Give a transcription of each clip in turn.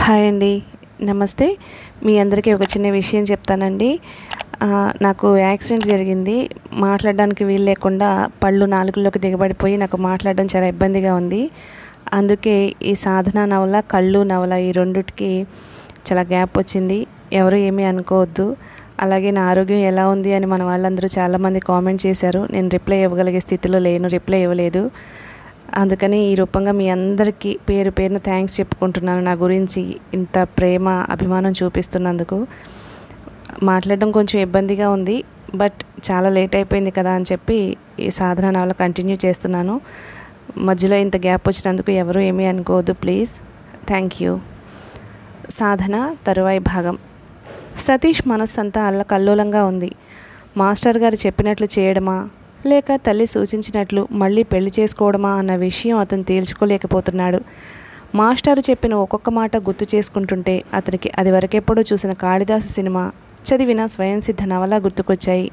hi అండి నమస్తే మీ అందరికీ ఒక చిన్న విషయం చెప్తానండి ఆ, నాకు యాక్సిడెంట్ జరిగింది మాట్లాడడానికి వీలు లేకుండా పళ్ళు నాలుగులోకి దిగబడిపోయి నాకు మాట్లాడడం చాలా ఇబ్బందిగా ఉంది అందుకే ఈ సాధన నవల కళ్ళు నవల ఈ రెండిటికి చాలా గ్యాప్ వచ్చింది ఎవరు ఏమీ అనుకోవద్దు అలాగే నా ఆరోగ్యం ఎలా ఉంది అని మన వాళ్ళందరూ చాలామంది కామెంట్ చేశారు నేను రిప్లై ఇవ్వగలిగే స్థితిలో లేను రిప్లై ఇవ్వలేదు అందుకని ఈ రూపంగా మీ అందరికీ పేరు పేరున థ్యాంక్స్ చెప్పుకుంటున్నాను నా గురించి ఇంత ప్రేమ అభిమానం చూపిస్తున్నందుకు మాట్లాడడం కొంచెం ఇబ్బందిగా ఉంది బట్ చాలా లేట్ అయిపోయింది కదా అని చెప్పి ఈ సాధన నవల కంటిన్యూ చేస్తున్నాను మధ్యలో ఇంత గ్యాప్ వచ్చినందుకు ఎవరు ఏమీ అనుకోవద్దు ప్లీజ్ థ్యాంక్ యూ సాధన తరువాయి భాగం సతీష్ మనస్సంతా అల్లకల్లోలంగా ఉంది మాస్టర్ గారు చెప్పినట్లు చేయడమా లేక తల్లి సూచించినట్లు మళ్ళీ పెళ్లి చేసుకోవడమా అన్న విషయం అతను తేల్చుకోలేకపోతున్నాడు మాస్టారు చెప్పిన ఒక్కొక్క మాట గుర్తు చేసుకుంటుంటే అతనికి అది వరకెప్పుడో చూసిన కాళిదాసు సినిమా చదివిన స్వయం సిద్ధ నవల గుర్తుకొచ్చాయి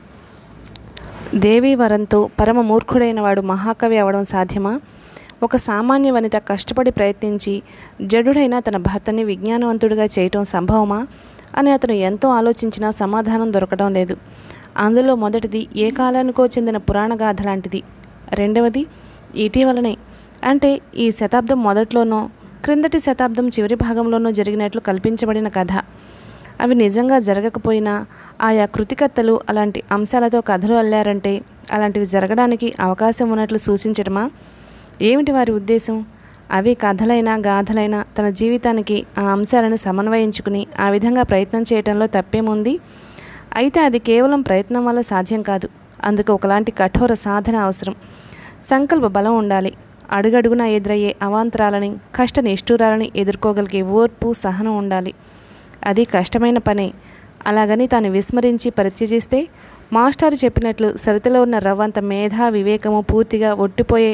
దేవి వరంతో పరమ మూర్ఖుడైన వాడు మహాకవి అవడం సాధ్యమా ఒక సామాన్య వనిత కష్టపడి ప్రయత్నించి జడుడైన తన భర్తని విజ్ఞానవంతుడిగా చేయటం సంభవమా అని అతను ఎంతో ఆలోచించినా సమాధానం దొరకడం లేదు అందులో మొదటిది ఏ కాలానికో చెందిన పురాణ గాథ లాంటిది రెండవది ఇటీవలనే అంటే ఈ శతాబ్దం మొదట్లోనో క్రిందటి శతాబ్దం చివరి భాగంలోనో జరిగినట్లు కల్పించబడిన కథ అవి నిజంగా జరగకపోయినా ఆయా కృతికర్తలు అలాంటి అంశాలతో కథలు అల్లారంటే అలాంటివి జరగడానికి అవకాశం ఉన్నట్లు సూచించడమా ఏమిటి వారి ఉద్దేశం అవి కథలైనా గాథలైనా తన జీవితానికి ఆ అంశాలను సమన్వయించుకుని ఆ విధంగా ప్రయత్నం చేయడంలో తప్పేముంది అయితే అది కేవలం ప్రయత్నం వల్ల సాధ్యం కాదు అందుకు ఒకలాంటి కఠోర సాధన అవసరం సంకల్ప బలం ఉండాలి అడుగడుగున ఎదురయ్యే అవాంతరాలని కష్ట నిష్ఠూరాలని ఎదుర్కోగలిగే ఓర్పు సహనం ఉండాలి అది కష్టమైన పనే అలాగని తాను విస్మరించి పరీక్ష చేస్తే మాస్టారు చెప్పినట్లు సరితలో ఉన్న రవ్వంత మేధ వివేకము పూర్తిగా ఒట్టిపోయే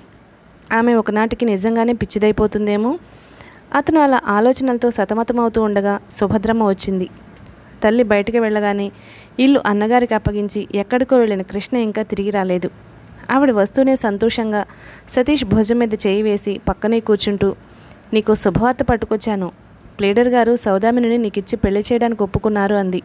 ఆమె ఒకనాటికి నిజంగానే పిచ్చిదైపోతుందేమో అతను అలా ఆలోచనలతో సతమతమవుతూ ఉండగా సుభద్రమ్మ వచ్చింది తల్లి బయటికి వెళ్ళగానే ఇల్లు అన్నగారికి అప్పగించి ఎక్కడికో వెళ్ళిన కృష్ణ ఇంకా తిరిగి రాలేదు ఆవిడ వస్తూనే సంతోషంగా సతీష్ భుజం మీద చేయి వేసి పక్కనే కూర్చుంటూ నీకు శుభవార్త పట్టుకొచ్చాను ప్లేడర్ గారు సౌదామిని నీకిచ్చి పెళ్లి చేయడానికి ఒప్పుకున్నారు అంది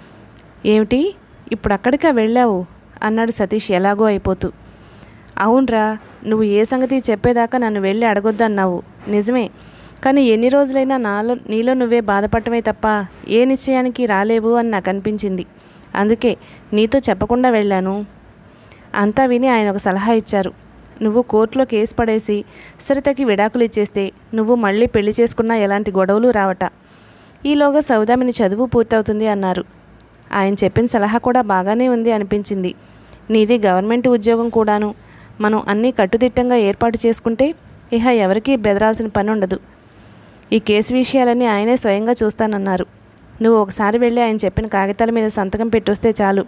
ఏమిటి ఇప్పుడు అక్కడికా వెళ్ళావు అన్నాడు సతీష్ ఎలాగో అయిపోతూ అవునరా నువ్వు ఏ సంగతి చెప్పేదాకా నన్ను వెళ్ళి అడగొద్దన్నావు నిజమే కానీ ఎన్ని రోజులైనా నాలో నీలో నువ్వే బాధపడటమే తప్ప ఏ నిశ్చయానికి రాలేవు అని నాకు అనిపించింది అందుకే నీతో చెప్పకుండా వెళ్ళాను అంతా విని ఆయన ఒక సలహా ఇచ్చారు నువ్వు కోర్టులో కేసు పడేసి సరితకి విడాకులు ఇచ్చేస్తే నువ్వు మళ్ళీ పెళ్లి చేసుకున్నా ఎలాంటి గొడవలు రావట ఈలోగా సౌదామిని చదువు పూర్తవుతుంది అన్నారు ఆయన చెప్పిన సలహా కూడా బాగానే ఉంది అనిపించింది నీది గవర్నమెంట్ ఉద్యోగం కూడాను మనం అన్నీ కట్టుదిట్టంగా ఏర్పాటు చేసుకుంటే ఇహ ఎవరికీ బెదరాల్సిన పని ఉండదు ఈ కేసు విషయాలన్నీ ఆయనే స్వయంగా చూస్తానన్నారు నువ్వు ఒకసారి వెళ్ళి ఆయన చెప్పిన కాగితాల మీద సంతకం పెట్టొస్తే చాలు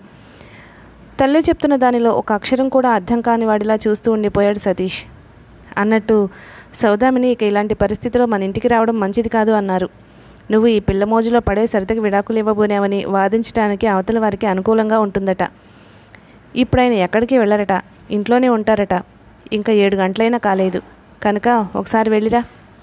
తల్లి చెప్తున్న దానిలో ఒక అక్షరం కూడా అర్థం కాని వాడిలా చూస్తూ ఉండిపోయాడు సతీష్ అన్నట్టు సౌదామిని ఇక ఇలాంటి పరిస్థితిలో మన ఇంటికి రావడం మంచిది కాదు అన్నారు నువ్వు ఈ పిల్ల మోజులో పడే సరితకి విడాకులు ఇవ్వబోనేవని వాదించడానికి అవతల వారికి అనుకూలంగా ఉంటుందట ఇప్పుడు ఆయన ఎక్కడికి వెళ్ళరట ఇంట్లోనే ఉంటారట ఇంకా ఏడు గంటలైనా కాలేదు కనుక ఒకసారి వెళ్ళిరా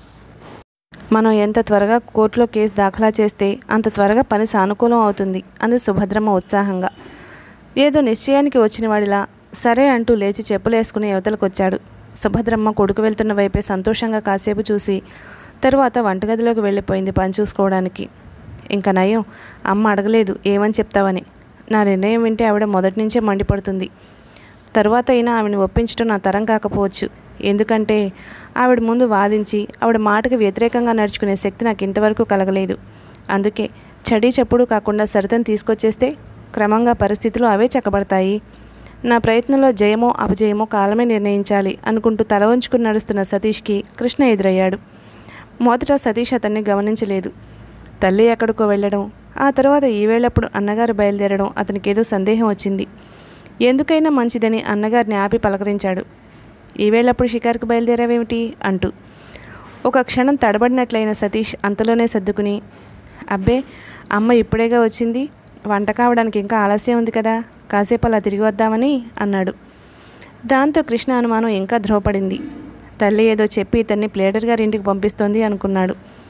మనం ఎంత త్వరగా కోర్టులో కేసు దాఖలా చేస్తే అంత త్వరగా పని సానుకూలం అవుతుంది అంది సుభద్రమ్మ ఉత్సాహంగా ఏదో నిశ్చయానికి వచ్చిన వాడిలా సరే అంటూ లేచి చెప్పులేసుకుని యువతలకు వచ్చాడు సుభద్రమ్మ కొడుకు వెళ్తున్న వైపే సంతోషంగా కాసేపు చూసి తరువాత వంటగదిలోకి వెళ్ళిపోయింది పని చూసుకోవడానికి ఇంకా నయం అమ్మ అడగలేదు ఏమని చెప్తావని నా నిర్ణయం వింటే ఆవిడ మొదటి నుంచే మండిపడుతుంది తరువాత అయినా ఆవిడని ఒప్పించడం నా తరం కాకపోవచ్చు ఎందుకంటే ఆవిడ ముందు వాదించి ఆవిడ మాటకు వ్యతిరేకంగా నడుచుకునే శక్తి నాకు ఇంతవరకు కలగలేదు అందుకే చడీ చప్పుడు కాకుండా సరితను తీసుకొచ్చేస్తే క్రమంగా పరిస్థితులు అవే చక్కబడతాయి నా ప్రయత్నంలో జయమో అపజయమో కాలమే నిర్ణయించాలి అనుకుంటూ తల వంచుకుని నడుస్తున్న సతీష్కి కృష్ణ ఎదురయ్యాడు మొదట సతీష్ అతన్ని గమనించలేదు తల్లి ఎక్కడికో వెళ్ళడం ఆ తర్వాత ఈ వేళప్పుడు అన్నగారు బయలుదేరడం అతనికి ఏదో సందేహం వచ్చింది ఎందుకైనా మంచిదని అన్నగారిని ఆపి పలకరించాడు ఈ వేళప్పుడు షికారుకు బయలుదేరావేమిటి అంటూ ఒక క్షణం తడబడినట్లయిన సతీష్ అంతలోనే సర్దుకుని అబ్బే అమ్మ ఇప్పుడేగా వచ్చింది వంట కావడానికి ఇంకా ఆలస్యం ఉంది కదా కాసేపు అలా తిరిగి వద్దామని అన్నాడు దాంతో కృష్ణ అనుమానం ఇంకా ధ్రువపడింది తల్లి ఏదో చెప్పి ఇతన్ని ప్లేడర్ గారి ఇంటికి పంపిస్తోంది అనుకున్నాడు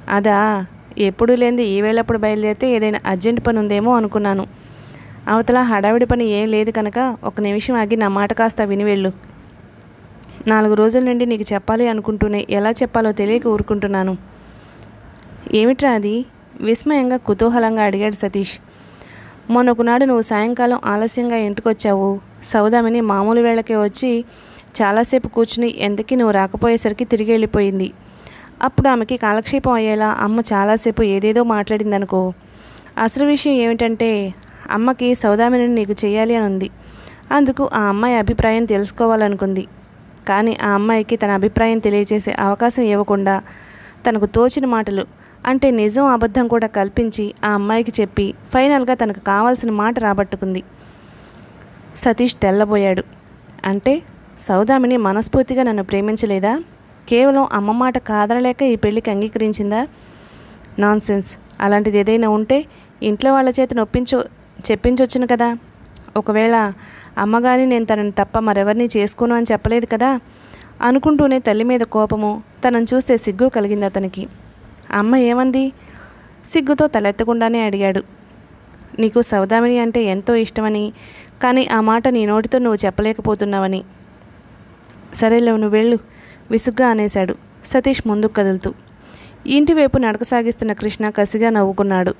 అదా ఎప్పుడు లేనిది ఈ వేళప్పుడు బయలుదేరితే ఏదైనా అర్జెంట్ పని ఉందేమో అనుకున్నాను అవతల హడావిడి పని ఏం లేదు కనుక ఒక నిమిషం ఆగి నా మాట కాస్త విని వెళ్ళు నాలుగు రోజుల నుండి నీకు చెప్పాలి అనుకుంటూనే ఎలా చెప్పాలో తెలియక ఊరుకుంటున్నాను ఏమిట్రా అది విస్మయంగా కుతూహలంగా అడిగాడు సతీష్ మొన్నొకనాడు నువ్వు సాయంకాలం ఆలస్యంగా ఇంటికొచ్చావు సౌదామిని మామూలు వేళకే వచ్చి చాలాసేపు కూర్చుని ఎంతకీ నువ్వు రాకపోయేసరికి తిరిగి వెళ్ళిపోయింది అప్పుడు ఆమెకి కాలక్షేపం అయ్యేలా అమ్మ చాలాసేపు ఏదేదో మాట్లాడిందనుకో అసలు విషయం ఏమిటంటే అమ్మకి సౌదామిని నీకు చేయాలి అని ఉంది అందుకు ఆ అమ్మాయి అభిప్రాయం తెలుసుకోవాలనుకుంది కానీ ఆ అమ్మాయికి తన అభిప్రాయం తెలియజేసే అవకాశం ఇవ్వకుండా తనకు తోచిన మాటలు అంటే నిజం అబద్ధం కూడా కల్పించి ఆ అమ్మాయికి చెప్పి ఫైనల్గా తనకు కావాల్సిన మాట రాబట్టుకుంది సతీష్ తెల్లబోయాడు అంటే సౌదామిని మనస్ఫూర్తిగా నన్ను ప్రేమించలేదా కేవలం అమ్మ మాట కాదనలేక ఈ పెళ్లికి అంగీకరించిందా నాన్ సెన్స్ అలాంటిది ఏదైనా ఉంటే ఇంట్లో వాళ్ళ చేత నొప్పించు చెప్పించొచ్చును కదా ఒకవేళ అమ్మగాని నేను తనని తప్ప మరెవరిని చేసుకోను అని చెప్పలేదు కదా అనుకుంటూనే తల్లి మీద కోపము తనను చూస్తే సిగ్గు కలిగింది అతనికి అమ్మ ఏమంది సిగ్గుతో తలెత్తకుండానే అడిగాడు నీకు సౌదామిని అంటే ఎంతో ఇష్టమని కానీ ఆ మాట నీ నోటితో నువ్వు చెప్పలేకపోతున్నావని సరేలే నువ్వు వెళ్ళు విసుగ్గా అనేశాడు సతీష్ ముందుకు కదులుతూ ఇంటి వైపు నడక సాగిస్తున్న కృష్ణ కసిగా నవ్వుకున్నాడు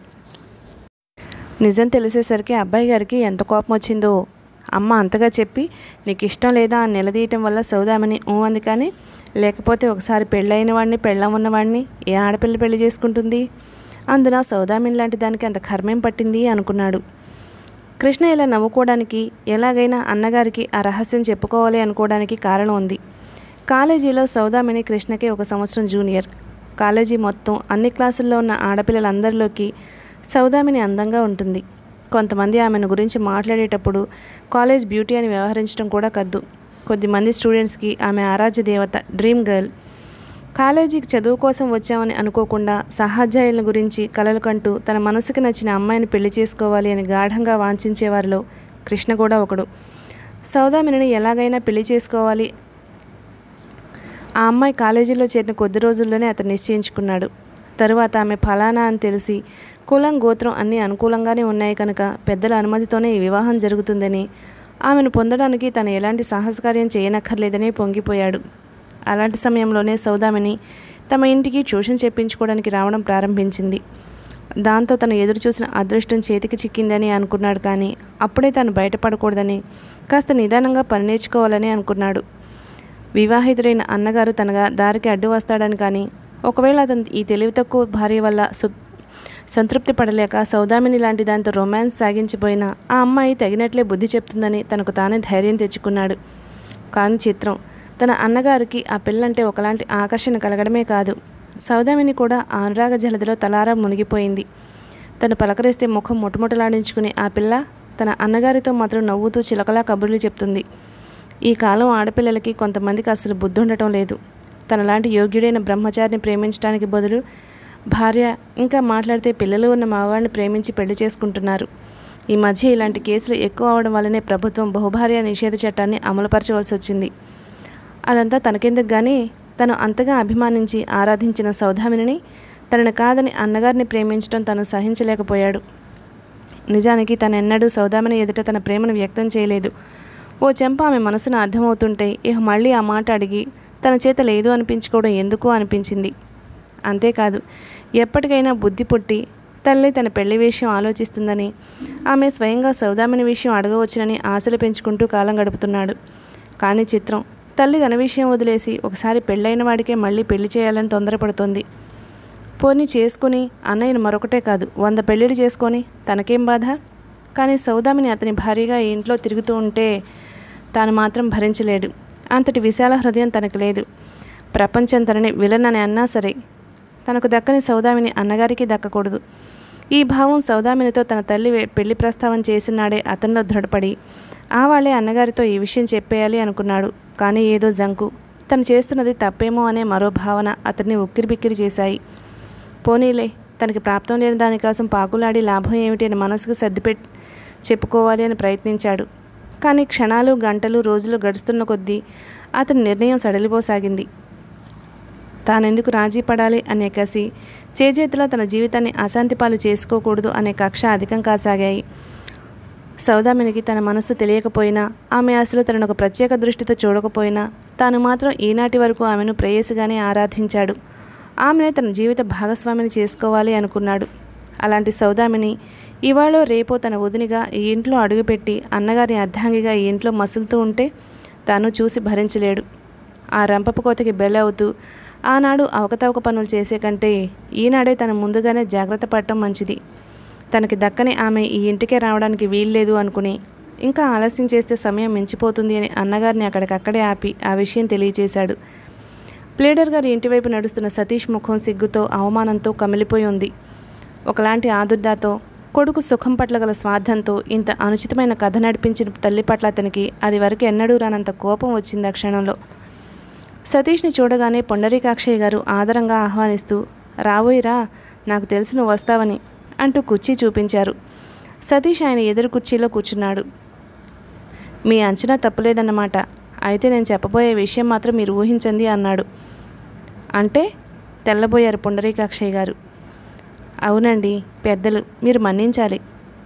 నిజం తెలిసేసరికి అబ్బాయి గారికి ఎంత కోపం వచ్చిందో అమ్మ అంతగా చెప్పి నీకు ఇష్టం లేదా అని నిలదీయటం వల్ల సౌదామని ఊ అంది కానీ లేకపోతే ఒకసారి పెళ్ళైన వాడిని పెళ్ళం ఉన్నవాడిని ఏ ఆడపిల్ల పెళ్లి చేసుకుంటుంది అందున సౌదామిని లాంటి దానికి అంత కర్మేం పట్టింది అనుకున్నాడు కృష్ణ ఇలా నవ్వుకోవడానికి ఎలాగైనా అన్నగారికి ఆ రహస్యం చెప్పుకోవాలి అనుకోవడానికి కారణం ఉంది కాలేజీలో సౌదామిని కృష్ణకి ఒక సంవత్సరం జూనియర్ కాలేజీ మొత్తం అన్ని క్లాసుల్లో ఉన్న ఆడపిల్లలందరిలోకి సౌదామిని అందంగా ఉంటుంది కొంతమంది ఆమెను గురించి మాట్లాడేటప్పుడు కాలేజ్ బ్యూటీ అని వ్యవహరించడం కూడా కద్దు కొద్దిమంది స్టూడెంట్స్కి ఆమె ఆరాధ్య దేవత డ్రీమ్ గర్ల్ కాలేజీకి చదువు కోసం వచ్చామని అనుకోకుండా సహాధ్యాయుల గురించి కలలు కంటూ తన మనసుకు నచ్చిన అమ్మాయిని పెళ్లి చేసుకోవాలి అని గాఢంగా వాంఛించేవారిలో కృష్ణ కూడా ఒకడు సౌదామిని ఎలాగైనా పెళ్లి చేసుకోవాలి ఆ అమ్మాయి కాలేజీలో చేరిన కొద్ది రోజుల్లోనే అతను నిశ్చయించుకున్నాడు తరువాత ఆమె ఫలానా అని తెలిసి కులం గోత్రం అన్నీ అనుకూలంగానే ఉన్నాయి కనుక పెద్దల అనుమతితోనే ఈ వివాహం జరుగుతుందని ఆమెను పొందడానికి తను ఎలాంటి సాహసకార్యం చేయనక్కర్లేదని పొంగిపోయాడు అలాంటి సమయంలోనే సౌదామిని తమ ఇంటికి ట్యూషన్ చెప్పించుకోవడానికి రావడం ప్రారంభించింది దాంతో తను ఎదురు చూసిన అదృష్టం చేతికి చిక్కిందని అనుకున్నాడు కానీ అప్పుడే తను బయటపడకూడదని కాస్త నిదానంగా పని నేర్చుకోవాలని అనుకున్నాడు వివాహితుడైన అన్నగారు తనగా దారికి అడ్డు వస్తాడని కానీ ఒకవేళ అతను ఈ తెలివి తక్కువ భార్య వల్ల సు సంతృప్తి పడలేక సౌదామిని లాంటి దాంతో రొమాన్స్ సాగించిపోయినా ఆ అమ్మాయి తగినట్లే బుద్ధి చెప్తుందని తనకు తానే ధైర్యం తెచ్చుకున్నాడు కానీ చిత్రం తన అన్నగారికి ఆ పిల్లంటే ఒకలాంటి ఆకర్షణ కలగడమే కాదు సౌదామిని కూడా ఆ అనురాగ జలదిలో తలారా మునిగిపోయింది తను పలకరిస్తే ముఖం ముటముటలాడించుకునే ఆ పిల్ల తన అన్నగారితో మాత్రం నవ్వుతూ చిలకలా కబుర్లు చెప్తుంది ఈ కాలం ఆడపిల్లలకి కొంతమందికి అసలు బుద్ధి ఉండటం లేదు తనలాంటి యోగ్యుడైన బ్రహ్మచారిని ప్రేమించడానికి బదులు భార్య ఇంకా మాట్లాడితే పిల్లలు ఉన్న మగవాడిని ప్రేమించి పెళ్లి చేసుకుంటున్నారు ఈ మధ్య ఇలాంటి కేసులు ఎక్కువ అవడం వల్లనే ప్రభుత్వం బహుభార్య నిషేధ చట్టాన్ని అమలుపరచవలసి వచ్చింది అదంతా తనకెందుకు కానీ తను అంతగా అభిమానించి ఆరాధించిన సౌదామిని తనను కాదని అన్నగారిని ప్రేమించడం తను సహించలేకపోయాడు నిజానికి తను ఎన్నడూ సౌదామిని ఎదుట తన ప్రేమను వ్యక్తం చేయలేదు ఓ చెంప ఆమె మనసును అర్థమవుతుంటే ఇక మళ్ళీ ఆ మాట అడిగి తన చేత లేదు అనిపించుకోవడం ఎందుకు అనిపించింది అంతేకాదు ఎప్పటికైనా బుద్ధి పుట్టి తల్లి తన పెళ్లి విషయం ఆలోచిస్తుందని ఆమె స్వయంగా సౌదామిని విషయం అడగవచ్చునని ఆశలు పెంచుకుంటూ కాలం గడుపుతున్నాడు కానీ చిత్రం తల్లి తన విషయం వదిలేసి ఒకసారి పెళ్ళైన వాడికే మళ్ళీ పెళ్లి చేయాలని తొందరపడుతోంది పోనీ చేసుకుని అన్నయ్యను మరొకటే కాదు వంద పెళ్ళిళ్ళు చేసుకొని తనకేం బాధ కానీ సౌదామిని అతని భారీగా ఈ ఇంట్లో తిరుగుతూ ఉంటే తాను మాత్రం భరించలేడు అంతటి విశాల హృదయం తనకు లేదు ప్రపంచం తనని విలన్ అని అన్నా సరే తనకు దక్కని సౌదామిని అన్నగారికి దక్కకూడదు ఈ భావం సౌదామినితో తన తల్లి వే- పెళ్లి ప్రస్తావన చేసినాడే అతనిలో దృఢపడి ఆ వాళ్ళే అన్నగారితో ఈ విషయం చెప్పేయాలి అనుకున్నాడు కానీ ఏదో జంకు తను చేస్తున్నది తప్పేమో అనే మరో భావన అతన్ని ఉక్కిరిబిక్కిరి చేశాయి పోనీలే తనకి ప్రాప్తం లేని దానికోసం పాకులాడి లాభం ఏమిటి అని మనసుకు సర్దిపెట్ చెప్పుకోవాలి అని ప్రయత్నించాడు కానీ క్షణాలు గంటలు రోజులు గడుస్తున్న కొద్దీ అతని నిర్ణయం సడలిపోసాగింది తానెందుకు రాజీ పడాలి అనే కసి చేజేతులో తన జీవితాన్ని అశాంతిపాలు చేసుకోకూడదు అనే కక్ష అధికం కాసాగాయి సౌదామినికి తన మనస్సు తెలియకపోయినా ఆమె అసలు తనను ఒక ప్రత్యేక దృష్టితో చూడకపోయినా తాను మాత్రం ఈనాటి వరకు ఆమెను ప్రేయసిగానే ఆరాధించాడు ఆమెనే తన జీవిత భాగస్వామిని చేసుకోవాలి అనుకున్నాడు అలాంటి సౌదామిని ఇవాళో రేపో తన వదినిగా ఈ ఇంట్లో అడుగుపెట్టి అన్నగారి అర్ధాంగిగా ఈ ఇంట్లో మసులుతూ ఉంటే తాను చూసి భరించలేడు ఆ రంపపు కోతకి బెల్లవుతూ ఆనాడు అవకతవక పనులు చేసే కంటే ఈనాడే తను ముందుగానే జాగ్రత్త పడటం మంచిది తనకి దక్కని ఆమె ఈ ఇంటికే రావడానికి వీల్లేదు అనుకుని ఇంకా ఆలస్యం చేస్తే సమయం మించిపోతుంది అని అన్నగారిని అక్కడికక్కడే ఆపి ఆ విషయం తెలియచేశాడు ప్లేడర్ గారి ఇంటివైపు నడుస్తున్న సతీష్ ముఖం సిగ్గుతో అవమానంతో కమిలిపోయి ఉంది ఒకలాంటి ఆదుర్దాతో కొడుకు సుఖం పట్ల గల స్వార్థంతో ఇంత అనుచితమైన కథ నడిపించిన తల్లి పట్ల అతనికి అది వరకు ఎన్నడూ రానంత కోపం వచ్చింది ఆ క్షణంలో సతీష్ని చూడగానే పొండరీకాక్షయ్య గారు ఆదరంగా ఆహ్వానిస్తూ రాబోయిరా నాకు తెలిసి నువ్వు వస్తావని అంటూ కుర్చీ చూపించారు సతీష్ ఆయన ఎదురు కుర్చీలో కూర్చున్నాడు మీ అంచనా తప్పులేదన్నమాట అయితే నేను చెప్పబోయే విషయం మాత్రం మీరు ఊహించండి అన్నాడు అంటే తెల్లబోయారు పుండరీకాక్షయ్య గారు అవునండి పెద్దలు మీరు మన్నించాలి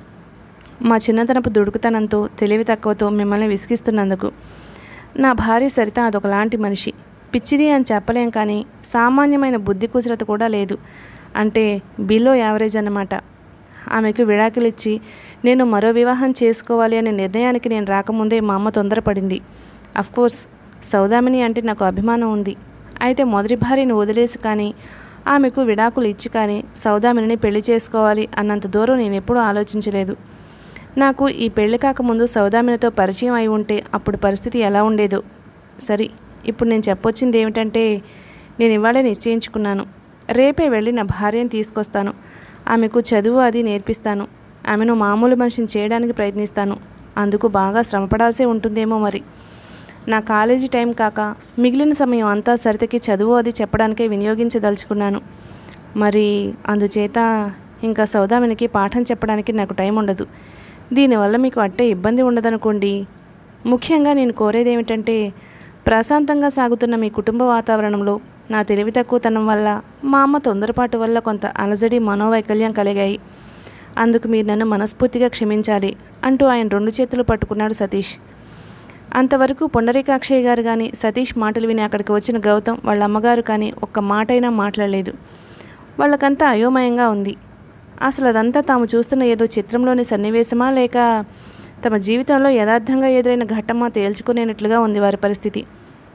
మా చిన్నతనపు దుడుకుతనంతో తెలివి తక్కువతో మిమ్మల్ని విసిగిస్తున్నందుకు నా భార్య సరిత అదొకలాంటి మనిషి పిచ్చిది అని చెప్పలేం కానీ సామాన్యమైన బుద్ధి కుశలత కూడా లేదు అంటే బిలో యావరేజ్ అన్నమాట ఆమెకు విడాకులు ఇచ్చి నేను మరో వివాహం చేసుకోవాలి అనే నిర్ణయానికి నేను రాకముందే మా అమ్మ తొందరపడింది కోర్స్ సౌదామిని అంటే నాకు అభిమానం ఉంది అయితే మొదటి భార్యను వదిలేసి కానీ ఆమెకు విడాకులు ఇచ్చి కానీ సౌదామిని పెళ్లి చేసుకోవాలి అన్నంత దూరం నేను ఎప్పుడూ ఆలోచించలేదు నాకు ఈ పెళ్లి కాకముందు సౌదామినితో పరిచయం అయి ఉంటే అప్పుడు పరిస్థితి ఎలా ఉండేదో సరే ఇప్పుడు నేను చెప్పొచ్చింది ఏమిటంటే నేను ఇవాళే నిశ్చయించుకున్నాను రేపే వెళ్ళి నా భార్యను తీసుకొస్తాను ఆమెకు చదువు అది నేర్పిస్తాను ఆమెను మామూలు మనిషిని చేయడానికి ప్రయత్నిస్తాను అందుకు బాగా శ్రమపడాల్సే ఉంటుందేమో మరి నా కాలేజీ టైం కాక మిగిలిన సమయం అంతా సరితకి చదువు అది చెప్పడానికే వినియోగించదలుచుకున్నాను మరి అందుచేత ఇంకా సౌదామినికి పాఠం చెప్పడానికి నాకు టైం ఉండదు దీనివల్ల మీకు అట్టే ఇబ్బంది ఉండదనుకోండి ముఖ్యంగా నేను కోరేది ఏమిటంటే ప్రశాంతంగా సాగుతున్న మీ కుటుంబ వాతావరణంలో నా తెలివి తక్కువతనం వల్ల మా అమ్మ తొందరపాటు వల్ల కొంత అలజడి మనోవైకల్యం కలిగాయి అందుకు మీరు నన్ను మనస్ఫూర్తిగా క్షమించాలి అంటూ ఆయన రెండు చేతులు పట్టుకున్నాడు సతీష్ అంతవరకు పొండరీకాక్షయ్య గారు కానీ సతీష్ మాటలు విని అక్కడికి వచ్చిన గౌతమ్ వాళ్ళ అమ్మగారు కానీ ఒక్క మాటైనా మాట్లాడలేదు వాళ్ళకంతా అయోమయంగా ఉంది అసలు అదంతా తాము చూస్తున్న ఏదో చిత్రంలోని సన్నివేశమా లేక తమ జీవితంలో యథార్థంగా ఎదురైన ఘట్టమా తేల్చుకునేనట్లుగా ఉంది వారి పరిస్థితి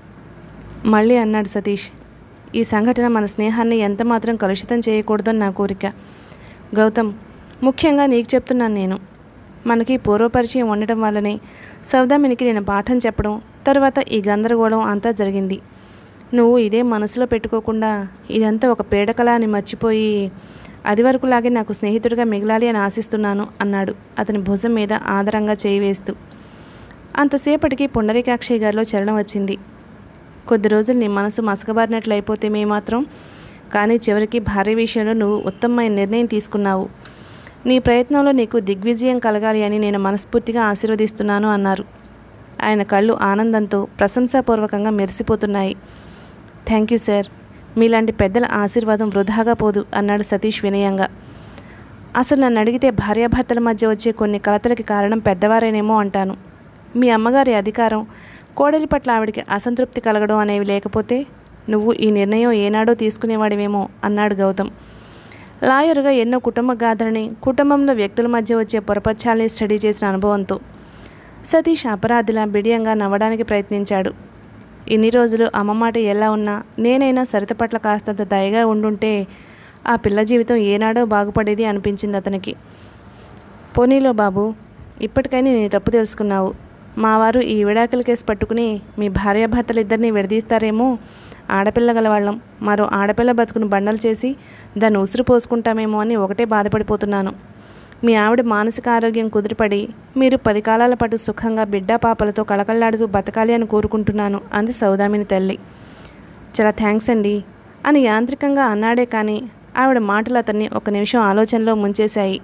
మళ్ళీ అన్నాడు సతీష్ ఈ సంఘటన మన స్నేహాన్ని ఎంత మాత్రం కలుషితం చేయకూడదని నా కోరిక గౌతమ్ ముఖ్యంగా నీకు చెప్తున్నాను నేను మనకి పూర్వపరిచయం ఉండటం వల్లనే సౌదామినికి నేను పాఠం చెప్పడం తర్వాత ఈ గందరగోళం అంతా జరిగింది నువ్వు ఇదే మనసులో పెట్టుకోకుండా ఇదంతా ఒక పీడకల అని మర్చిపోయి అది వరకులాగే నాకు స్నేహితుడిగా మిగలాలి అని ఆశిస్తున్నాను అన్నాడు అతని భుజం మీద ఆదరంగా చేయి వేస్తూ అంతసేపటికి పుండరీకాక్షయ్య గారిలో చలనం వచ్చింది కొద్ది రోజులు నీ మనసు మసకబారినట్లు అయిపోతే మే మాత్రం కానీ చివరికి భార్య విషయంలో నువ్వు ఉత్తమమైన నిర్ణయం తీసుకున్నావు నీ ప్రయత్నంలో నీకు దిగ్విజయం కలగాలి అని నేను మనస్ఫూర్తిగా ఆశీర్వదిస్తున్నాను అన్నారు ఆయన కళ్ళు ఆనందంతో ప్రశంసాపూర్వకంగా మెరిసిపోతున్నాయి థ్యాంక్ యూ సార్ మీలాంటి పెద్దల ఆశీర్వాదం వృధాగా పోదు అన్నాడు సతీష్ వినయంగా అసలు నన్ను అడిగితే భార్యాభర్తల మధ్య వచ్చే కొన్ని కలతలకి కారణం పెద్దవారేనేమో అంటాను మీ అమ్మగారి అధికారం కోడలి పట్ల ఆవిడికి అసంతృప్తి కలగడం అనేవి లేకపోతే నువ్వు ఈ నిర్ణయం ఏనాడో తీసుకునేవాడివేమో అన్నాడు గౌతమ్ లాయరుగా ఎన్నో కుటుంబ గాథలని కుటుంబంలో వ్యక్తుల మధ్య వచ్చే పొరపచ్చాలని స్టడీ చేసిన అనుభవంతో సతీష్ అపరాధిలా బిడియంగా నవ్వడానికి ప్రయత్నించాడు ఇన్ని రోజులు అమ్మ మాట ఎలా ఉన్నా నేనైనా సరిత పట్ల కాస్తంత దయగా ఉండుంటే ఆ పిల్ల జీవితం ఏనాడో బాగుపడేది అనిపించింది అతనికి పోనీలో బాబు ఇప్పటికైనా నేను తప్పు తెలుసుకున్నావు మా వారు ఈ విడాకుల కేసు పట్టుకుని మీ భార్యాభర్తలిద్దరిని విడదీస్తారేమో ఆడపిల్ల గలవాళ్ళం మరో ఆడపిల్ల బతుకును బండలు చేసి దాన్ని ఉసురు పోసుకుంటామేమో అని ఒకటే బాధపడిపోతున్నాను మీ ఆవిడ మానసిక ఆరోగ్యం కుదిరిపడి మీరు పది కాలాల పాటు సుఖంగా బిడ్డ పాపలతో కళకళలాడుతూ బతకాలి అని కోరుకుంటున్నాను అంది సౌదామిని తల్లి చాలా థ్యాంక్స్ అండి అని యాంత్రికంగా అన్నాడే కానీ ఆవిడ మాటలు అతన్ని ఒక నిమిషం ఆలోచనలో ముంచేశాయి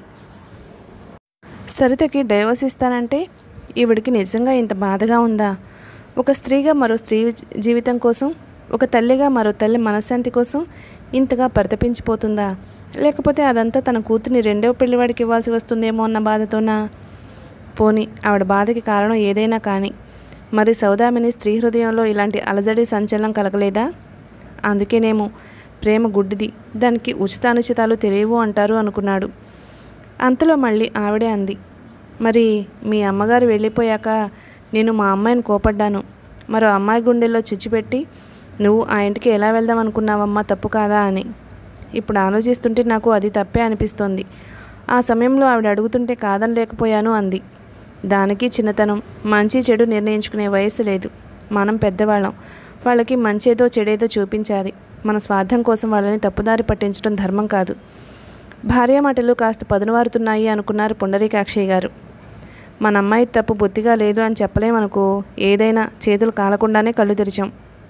సరితకి డైవర్స్ ఇస్తానంటే ఈవిడికి నిజంగా ఇంత బాధగా ఉందా ఒక స్త్రీగా మరో స్త్రీ జీవితం కోసం ఒక తల్లిగా మరో తల్లి మనశ్శాంతి కోసం ఇంతగా పరితపించిపోతుందా లేకపోతే అదంతా తన కూతుర్ని రెండవ పెళ్లివాడికి ఇవ్వాల్సి వస్తుందేమో అన్న బాధతోనా పోని ఆవిడ బాధకి కారణం ఏదైనా కానీ మరి సౌదామిని స్త్రీ హృదయంలో ఇలాంటి అలజడి సంచలనం కలగలేదా అందుకేనేమో ప్రేమ గుడ్డిది దానికి ఉచితానుచితాలు తెలియవు అంటారు అనుకున్నాడు అంతలో మళ్ళీ ఆవిడే అంది మరి మీ అమ్మగారు వెళ్ళిపోయాక నేను మా అమ్మాయిని కోపడ్డాను మరో అమ్మాయి గుండెల్లో చిచ్చుపెట్టి నువ్వు ఆ ఇంటికి ఎలా వెళ్దాం అనుకున్నావమ్మా తప్పు కాదా అని ఇప్పుడు ఆలోచిస్తుంటే నాకు అది తప్పే అనిపిస్తోంది ఆ సమయంలో ఆవిడ అడుగుతుంటే కాదని లేకపోయాను అంది దానికి చిన్నతనం మంచి చెడు నిర్ణయించుకునే వయసు లేదు మనం పెద్దవాళ్ళం వాళ్ళకి మంచేదో చెడేదో చూపించాలి మన స్వార్థం కోసం వాళ్ళని తప్పుదారి పట్టించడం ధర్మం కాదు భార్య మాటలు కాస్త పదునువారుతున్నాయి అనుకున్నారు పుండరీకాక్షయ్య గారు మన అమ్మాయి తప్పు బొత్తిగా లేదు అని చెప్పలేమనుకో ఏదైనా చేతులు కాలకుండానే కళ్ళు తెరిచాం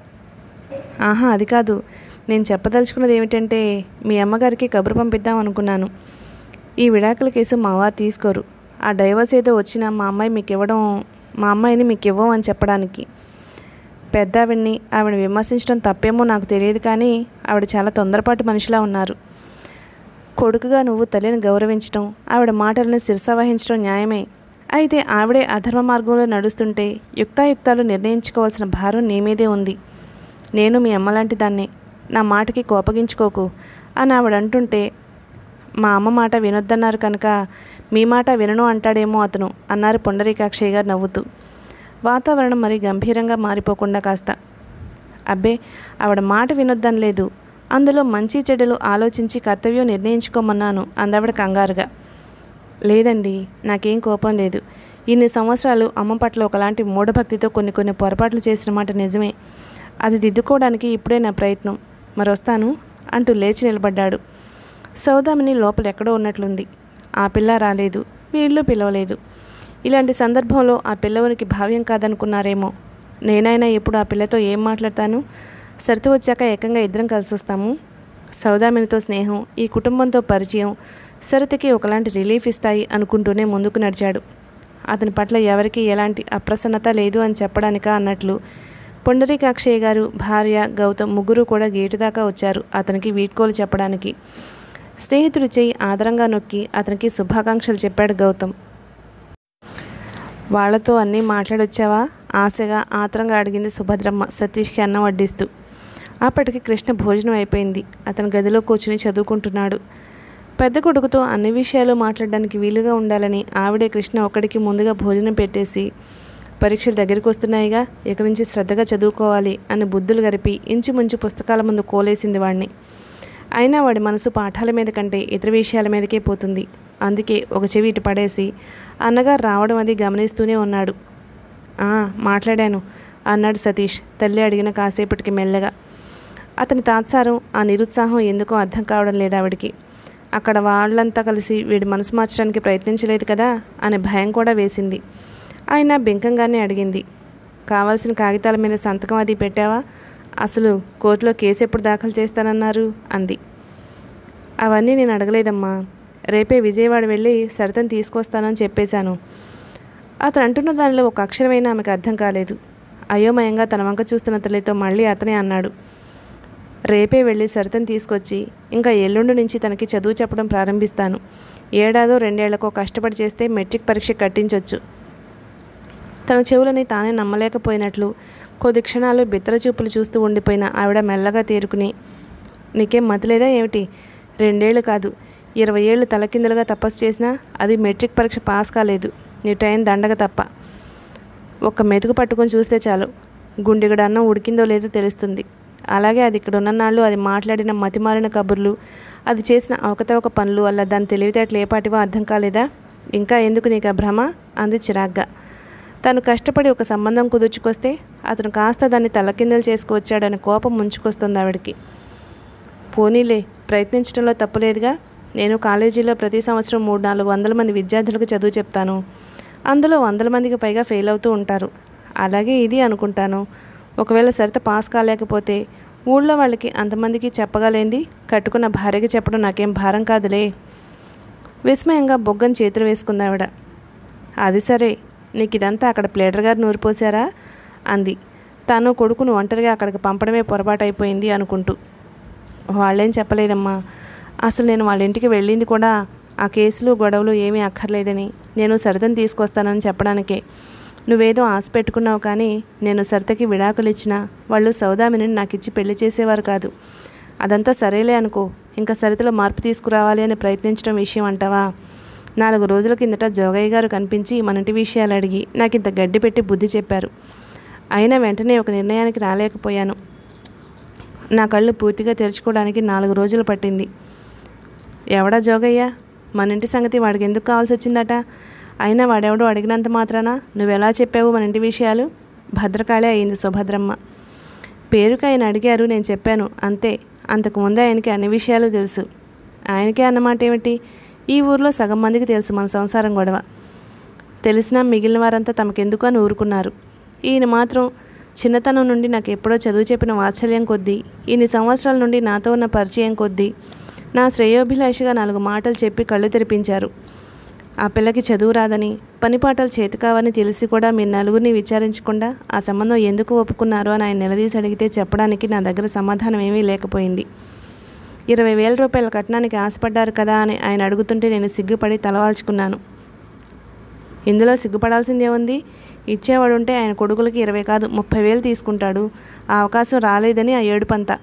ఆహా అది కాదు నేను చెప్పదలుచుకున్నది ఏమిటంటే మీ అమ్మగారికి కబురు పంపిద్దాం అనుకున్నాను ఈ విడాకుల కేసు మా వారు తీసుకోరు ఆ డైవర్స్ ఏదో వచ్చినా మా అమ్మాయి మీకు ఇవ్వడం మా అమ్మాయిని మీకు ఇవ్వం అని చెప్పడానికి పెద్ద ఆవిడ్ని ఆవిడ విమర్శించడం తప్పేమో నాకు తెలియదు కానీ ఆవిడ చాలా తొందరపాటు మనిషిలా ఉన్నారు కొడుకుగా నువ్వు తల్లిని గౌరవించడం ఆవిడ మాటలను శిరసవహించడం న్యాయమే అయితే ఆవిడే అధర్మ మార్గంలో నడుస్తుంటే యుక్తాయుక్తాలు నిర్ణయించుకోవాల్సిన భారం నీ మీదే ఉంది నేను మీ అమ్మలాంటి దాన్నే నా మాటకి కోపగించుకోకు అని ఆవిడ అంటుంటే మా అమ్మ మాట వినొద్దన్నారు కనుక మీ మాట వినను అంటాడేమో అతను అన్నారు పొండరీకాక్షయ్య గారు నవ్వుతూ వాతావరణం మరి గంభీరంగా మారిపోకుండా కాస్త అబ్బే ఆవిడ మాట వినొద్దని లేదు అందులో మంచి చెడులు ఆలోచించి కర్తవ్యం నిర్ణయించుకోమన్నాను అందావిడ కంగారుగా లేదండి నాకేం కోపం లేదు ఇన్ని సంవత్సరాలు అమ్మ పట్ల ఒకలాంటి మూఢభక్తితో కొన్ని కొన్ని పొరపాట్లు చేసిన మాట నిజమే అది దిద్దుకోవడానికి ఇప్పుడే నా ప్రయత్నం మరొస్తాను అంటూ లేచి నిలబడ్డాడు సౌదామిని లోపల ఎక్కడో ఉన్నట్లుంది ఆ పిల్ల రాలేదు వీళ్ళు పిలవలేదు ఇలాంటి సందర్భంలో ఆ పిల్లవనికి భావ్యం కాదనుకున్నారేమో నేనైనా ఎప్పుడు ఆ పిల్లతో ఏం మాట్లాడతాను సరిత వచ్చాక ఏకంగా ఇద్దరం కలిసి వస్తాము సౌదామినితో స్నేహం ఈ కుటుంబంతో పరిచయం సరితకి ఒకలాంటి రిలీఫ్ ఇస్తాయి అనుకుంటూనే ముందుకు నడిచాడు అతని పట్ల ఎవరికీ ఎలాంటి అప్రసన్నత లేదు అని చెప్పడానికా అన్నట్లు పొండరీకాక్షయ్య గారు భార్య గౌతమ్ ముగ్గురు కూడా గేటు దాకా వచ్చారు అతనికి వీడ్కోలు చెప్పడానికి స్నేహితుడి చేయి ఆదరంగా నొక్కి అతనికి శుభాకాంక్షలు చెప్పాడు గౌతమ్ వాళ్లతో అన్నీ మాట్లాడొచ్చావా ఆశగా ఆత్రంగా అడిగింది సుభద్రమ్మ సతీష్కి అన్నం వడ్డిస్తూ అప్పటికి కృష్ణ భోజనం అయిపోయింది అతని గదిలో కూర్చుని చదువుకుంటున్నాడు పెద్ద కొడుకుతో అన్ని విషయాలు మాట్లాడడానికి వీలుగా ఉండాలని ఆవిడే కృష్ణ ఒక్కడికి ముందుగా భోజనం పెట్టేసి పరీక్షలు దగ్గరికి వస్తున్నాయిగా ఇక నుంచి శ్రద్ధగా చదువుకోవాలి అని బుద్ధులు గరిపి ఇంచుమించు పుస్తకాల ముందు కోలేసింది వాడిని అయినా వాడి మనసు పాఠాల మీద కంటే ఇతర విషయాల మీదకే పోతుంది అందుకే ఒక చెవి ఇటు పడేసి అన్నగారు రావడం అది గమనిస్తూనే ఉన్నాడు "ఆ, మాట్లాడాను అన్నాడు సతీష్ తల్లి అడిగిన కాసేపటికి మెల్లగా అతని తాత్సారం ఆ నిరుత్సాహం ఎందుకో అర్థం కావడం లేదు ఆవిడికి అక్కడ వాళ్ళంతా కలిసి వీడి మనసు మార్చడానికి ప్రయత్నించలేదు కదా అనే భయం కూడా వేసింది అయినా బెంకంగానే అడిగింది కావాల్సిన కాగితాల మీద సంతకం అది పెట్టావా అసలు కోర్టులో కేసు ఎప్పుడు దాఖలు చేస్తానన్నారు అంది అవన్నీ నేను అడగలేదమ్మా రేపే విజయవాడ వెళ్ళి సరితను తీసుకొస్తానని చెప్పేశాను అతను అంటున్న దానిలో ఒక అక్షరమైనా ఆమెకు అర్థం కాలేదు అయోమయంగా తన వంక చూస్తున్న తల్లితో మళ్ళీ అతనే అన్నాడు రేపే వెళ్ళి సరితను తీసుకొచ్చి ఇంకా ఎల్లుండి నుంచి తనకి చదువు చెప్పడం ప్రారంభిస్తాను ఏడాదో రెండేళ్లకో కష్టపడి చేస్తే మెట్రిక్ పరీక్ష కట్టించొచ్చు తన చెవులని తానే నమ్మలేకపోయినట్లు కొద్ది క్షణాలు బిత్తర చూపులు చూస్తూ ఉండిపోయిన ఆవిడ మెల్లగా తేరుకుని నీకేం మతిలేదా ఏమిటి రెండేళ్ళు కాదు ఇరవై ఏళ్ళు తలకిందులుగా తపస్సు చేసినా అది మెట్రిక్ పరీక్ష పాస్ కాలేదు నీ టైం దండగ తప్ప ఒక్క మెతుకు పట్టుకొని చూస్తే చాలు గుండెగడ అన్నం ఉడికిందో లేదో తెలుస్తుంది అలాగే అది ఇక్కడ ఉన్న నాళ్ళు అది మాట్లాడిన మతిమారిన కబుర్లు అది చేసిన అవకతవక పనులు వల్ల దాని తెలివితేటలు ఏపాటివో అర్థం కాలేదా ఇంకా ఎందుకు నీకు ఆ భ్రమ అంది చిరాగ్గా తను కష్టపడి ఒక సంబంధం కుదుర్చుకొస్తే అతను కాస్త దాన్ని తలకిందలు చేసుకువచ్చాడని కోపం ముంచుకొస్తుంది ఆవిడకి పోనీలే ప్రయత్నించడంలో తప్పులేదుగా నేను కాలేజీలో ప్రతి సంవత్సరం మూడు నాలుగు వందల మంది విద్యార్థులకు చదువు చెప్తాను అందులో వందల మందికి పైగా ఫెయిల్ అవుతూ ఉంటారు అలాగే ఇది అనుకుంటాను ఒకవేళ సరిత పాస్ కాలేకపోతే ఊళ్ళో వాళ్ళకి అంతమందికి చెప్పగలేంది కట్టుకున్న భార్యకి చెప్పడం నాకేం భారం కాదులే విస్మయంగా బొగ్గను చేతులు వేసుకుంది ఆవిడ అది సరే నీకు ఇదంతా అక్కడ ప్లేటర్ గారు నూరిపోసారా అంది తను కొడుకును ఒంటరిగా అక్కడికి పంపడమే పొరపాటు అయిపోయింది అనుకుంటూ వాళ్ళేం చెప్పలేదమ్మా అసలు నేను వాళ్ళ ఇంటికి వెళ్ళింది కూడా ఆ కేసులు గొడవలు ఏమీ అక్కర్లేదని నేను సరితని తీసుకొస్తానని చెప్పడానికే నువ్వేదో ఆశ పెట్టుకున్నావు కానీ నేను సరితకి విడాకులు ఇచ్చినా వాళ్ళు సౌదామిని నాకు ఇచ్చి పెళ్లి చేసేవారు కాదు అదంతా సరేలే అనుకో ఇంకా సరితలో మార్పు తీసుకురావాలి అని ప్రయత్నించడం విషయం అంటావా నాలుగు రోజుల కిందట జోగయ్య గారు కనిపించి మన ఇంటి విషయాలు అడిగి నాకు ఇంత గడ్డి పెట్టి బుద్ధి చెప్పారు అయినా వెంటనే ఒక నిర్ణయానికి రాలేకపోయాను నా కళ్ళు పూర్తిగా తెరుచుకోవడానికి నాలుగు రోజులు పట్టింది ఎవడా జోగయ్య మన ఇంటి సంగతి వాడికి ఎందుకు కావాల్సి వచ్చిందట అయినా వాడెవడో అడిగినంత మాత్రాన నువ్వెలా చెప్పావు మన ఇంటి విషయాలు భద్రకాళే అయింది సుభద్రమ్మ పేరుకి ఆయన అడిగారు నేను చెప్పాను అంతే అంతకు ముందే ఆయనకి అన్ని విషయాలు తెలుసు ఆయనకే అన్నమాట ఏమిటి ఈ ఊర్లో సగం మందికి తెలుసు మన సంసారం గొడవ తెలిసినా మిగిలిన వారంతా తమకెందుకు అని ఊరుకున్నారు ఈయన మాత్రం చిన్నతనం నుండి నాకు ఎప్పుడో చదువు చెప్పిన వాత్సల్యం కొద్దీ ఇన్ని సంవత్సరాల నుండి నాతో ఉన్న పరిచయం కొద్దీ నా శ్రేయోభిలాషిగా నాలుగు మాటలు చెప్పి కళ్ళు తెరిపించారు ఆ పిల్లకి చదువు రాదని పనిపాటలు చేతి కావని తెలిసి కూడా మీరు నలుగురిని విచారించకుండా ఆ సంబంధం ఎందుకు ఒప్పుకున్నారు అని ఆయన నిలదీసి అడిగితే చెప్పడానికి నా దగ్గర సమాధానం ఏమీ లేకపోయింది ఇరవై వేల రూపాయల కట్నానికి ఆశపడ్డారు కదా అని ఆయన అడుగుతుంటే నేను సిగ్గుపడి తలవాల్చుకున్నాను ఇందులో సిగ్గుపడాల్సిందే ఉంది ఇచ్చేవాడు ఉంటే ఆయన కొడుకులకి ఇరవై కాదు ముప్పై వేలు తీసుకుంటాడు ఆ అవకాశం రాలేదని ఆ ఏడుపంతా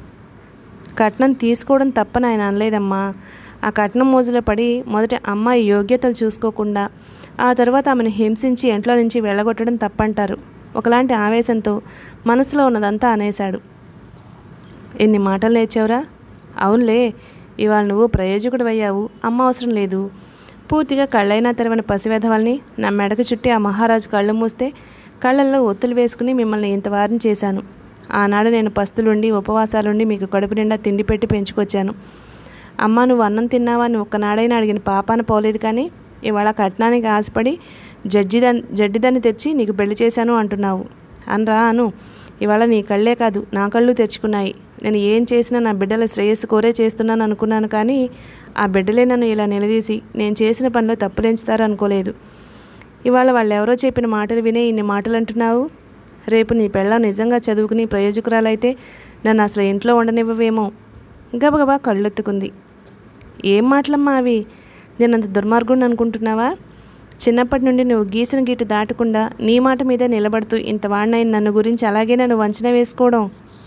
కట్నం తీసుకోవడం తప్పని ఆయన అనలేదమ్మా ఆ కట్నం మోజులో పడి మొదట అమ్మాయి యోగ్యతలు చూసుకోకుండా ఆ తర్వాత ఆమెను హింసించి ఇంట్లో నుంచి వెళ్ళగొట్టడం తప్పంటారు ఒకలాంటి ఆవేశంతో మనసులో ఉన్నదంతా అనేశాడు ఎన్ని మాటలు లేచావురా అవునులే ఇవాళ నువ్వు ప్రయోజకుడు అయ్యావు అమ్మ అవసరం లేదు పూర్తిగా కళ్ళైనా తెరవని పసివెధవల్ని నా మెడకు చుట్టి ఆ మహారాజు కళ్ళు మూస్తే కళ్ళల్లో ఒత్తులు వేసుకుని మిమ్మల్ని ఇంత వారిని చేశాను ఆనాడు నేను పస్తులుండి ఉపవాసాలుండి మీకు కడుపు నిండా తిండి పెట్టి పెంచుకొచ్చాను అమ్మ నువ్వు అన్నం తిన్నావా అని ఒక్కనాడైనా అడిగిన పాపాన పోలేదు కానీ ఇవాళ కట్నానికి ఆశపడి జడ్జిదాన్ని జడ్డిదాన్ని తెచ్చి నీకు పెళ్లి చేశాను అంటున్నావు అనరా అను ఇవాళ నీ కళ్ళే కాదు నా కళ్ళు తెచ్చుకున్నాయి నేను ఏం చేసినా నా బిడ్డల శ్రేయస్సు కోరే చేస్తున్నాను అనుకున్నాను కానీ ఆ బిడ్డలే నన్ను ఇలా నిలదీసి నేను చేసిన పనిలో తప్పులెంచుతారు అనుకోలేదు ఇవాళ వాళ్ళు ఎవరో చెప్పిన మాటలు వినే ఇన్ని మాటలు అంటున్నావు రేపు నీ పెళ్ళం నిజంగా చదువుకుని ప్రయోజకురాలైతే నన్ను అసలు ఇంట్లో ఉండనివ్వవేమో గబగబా కళ్ళెత్తుకుంది ఏం మాటలమ్మా అవి నేనంత దుర్మార్గుడిని అనుకుంటున్నావా చిన్నప్పటి నుండి నువ్వు గీసిన గీటు దాటకుండా నీ మాట మీద నిలబడుతూ ఇంత వాడినైన నన్ను గురించి అలాగే నన్ను వంచన వేసుకోవడం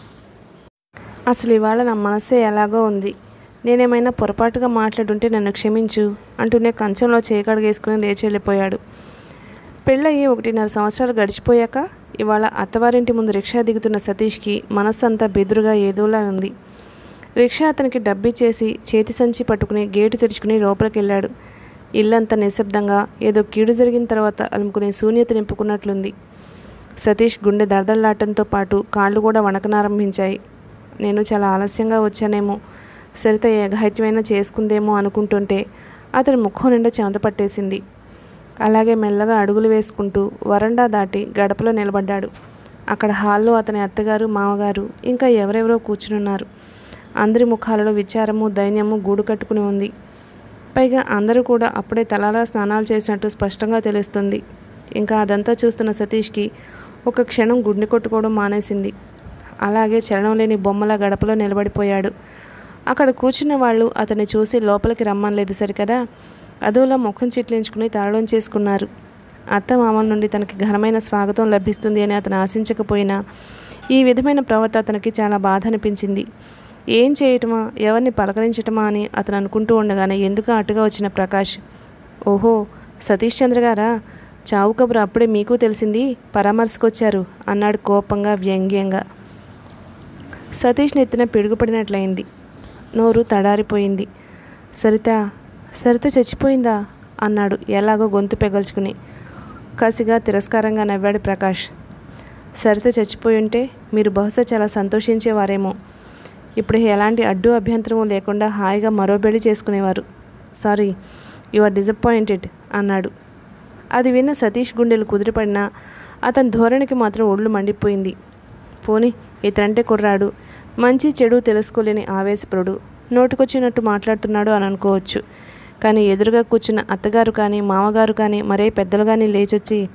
అసలు ఇవాళ నా మనసే ఎలాగో ఉంది నేనేమైనా పొరపాటుగా మాట్లాడుంటే నన్ను క్షమించు అంటూనే కంచంలో చేయకడిగేసుకుని లేచి వెళ్ళిపోయాడు పెళ్ళయి ఒకటిన్నర సంవత్సరాలు గడిచిపోయాక ఇవాళ అత్తవారింటి ముందు రిక్షా దిగుతున్న సతీష్కి మనస్సంతా బెదురుగా ఏదోలా ఉంది రిక్షా అతనికి డబ్బిచ్చేసి చేతి సంచి పట్టుకుని గేటు తెరుచుకుని లోపలికి వెళ్ళాడు ఇల్లంతా నిశ్శబ్దంగా ఏదో కీడు జరిగిన తర్వాత అలుముకునే శూన్యత నింపుకున్నట్లుంది సతీష్ గుండె దడదల్లాటంతో పాటు కాళ్ళు కూడా వణకనారంభించాయి నేను చాలా ఆలస్యంగా వచ్చానేమో సరిత ఏఘాయిత్యమైనా చేసుకుందేమో అనుకుంటుంటే అతని ముఖం నిండా చెమట పట్టేసింది అలాగే మెల్లగా అడుగులు వేసుకుంటూ వరండా దాటి గడపలో నిలబడ్డాడు అక్కడ హాల్లో అతని అత్తగారు మామగారు ఇంకా ఎవరెవరో కూర్చునున్నారు అందరి ముఖాలలో విచారము దైన్యము గూడు కట్టుకుని ఉంది పైగా అందరూ కూడా అప్పుడే తలాలా స్నానాలు చేసినట్టు స్పష్టంగా తెలుస్తుంది ఇంకా అదంతా చూస్తున్న సతీష్కి ఒక క్షణం గుండె కొట్టుకోవడం మానేసింది అలాగే చలనం లేని బొమ్మల గడపలో నిలబడిపోయాడు అక్కడ కూర్చున్న వాళ్ళు అతన్ని చూసి లోపలికి రమ్మనలేదు సరికదా అదోలా ముఖం చిట్లించుకుని తలలోంచేసుకున్నారు అత్త మామల నుండి తనకి ఘనమైన స్వాగతం లభిస్తుంది అని అతను ఆశించకపోయినా ఈ విధమైన ప్రవర్త అతనికి చాలా బాధ అనిపించింది ఏం చేయటమా ఎవరిని పలకరించటమా అని అతను అనుకుంటూ ఉండగానే ఎందుకు అటుగా వచ్చిన ప్రకాష్ ఓహో సతీష్ చంద్ర గారా చావు కబురు అప్పుడే మీకు తెలిసింది పరామర్శకొచ్చారు అన్నాడు కోపంగా వ్యంగ్యంగా సతీష్ నెత్తిన పిడుగుపడినట్లయింది నోరు తడారిపోయింది సరిత సరిత చచ్చిపోయిందా అన్నాడు ఎలాగో గొంతు పెగల్చుకుని కసిగా తిరస్కారంగా నవ్వాడు ప్రకాష్ సరిత చచ్చిపోయి ఉంటే మీరు బహుశా చాలా సంతోషించేవారేమో ఇప్పుడు ఎలాంటి అడ్డు అభ్యంతరము లేకుండా హాయిగా మరో పెళ్లి చేసుకునేవారు సారీ యు ఆర్ డిసప్పాయింటెడ్ అన్నాడు అది విన్న సతీష్ గుండెలు కుదిరిపడినా అతని ధోరణికి మాత్రం ఒళ్ళు మండిపోయింది పోని ఇతనంటే కుర్రాడు మంచి చెడు తెలుసుకోలేని ఆవేశపరుడు నోటుకొచ్చినట్టు మాట్లాడుతున్నాడు అని అనుకోవచ్చు కానీ ఎదురుగా కూర్చున్న అత్తగారు కానీ మామగారు కానీ మరే పెద్దలు కానీ లేచొచ్చి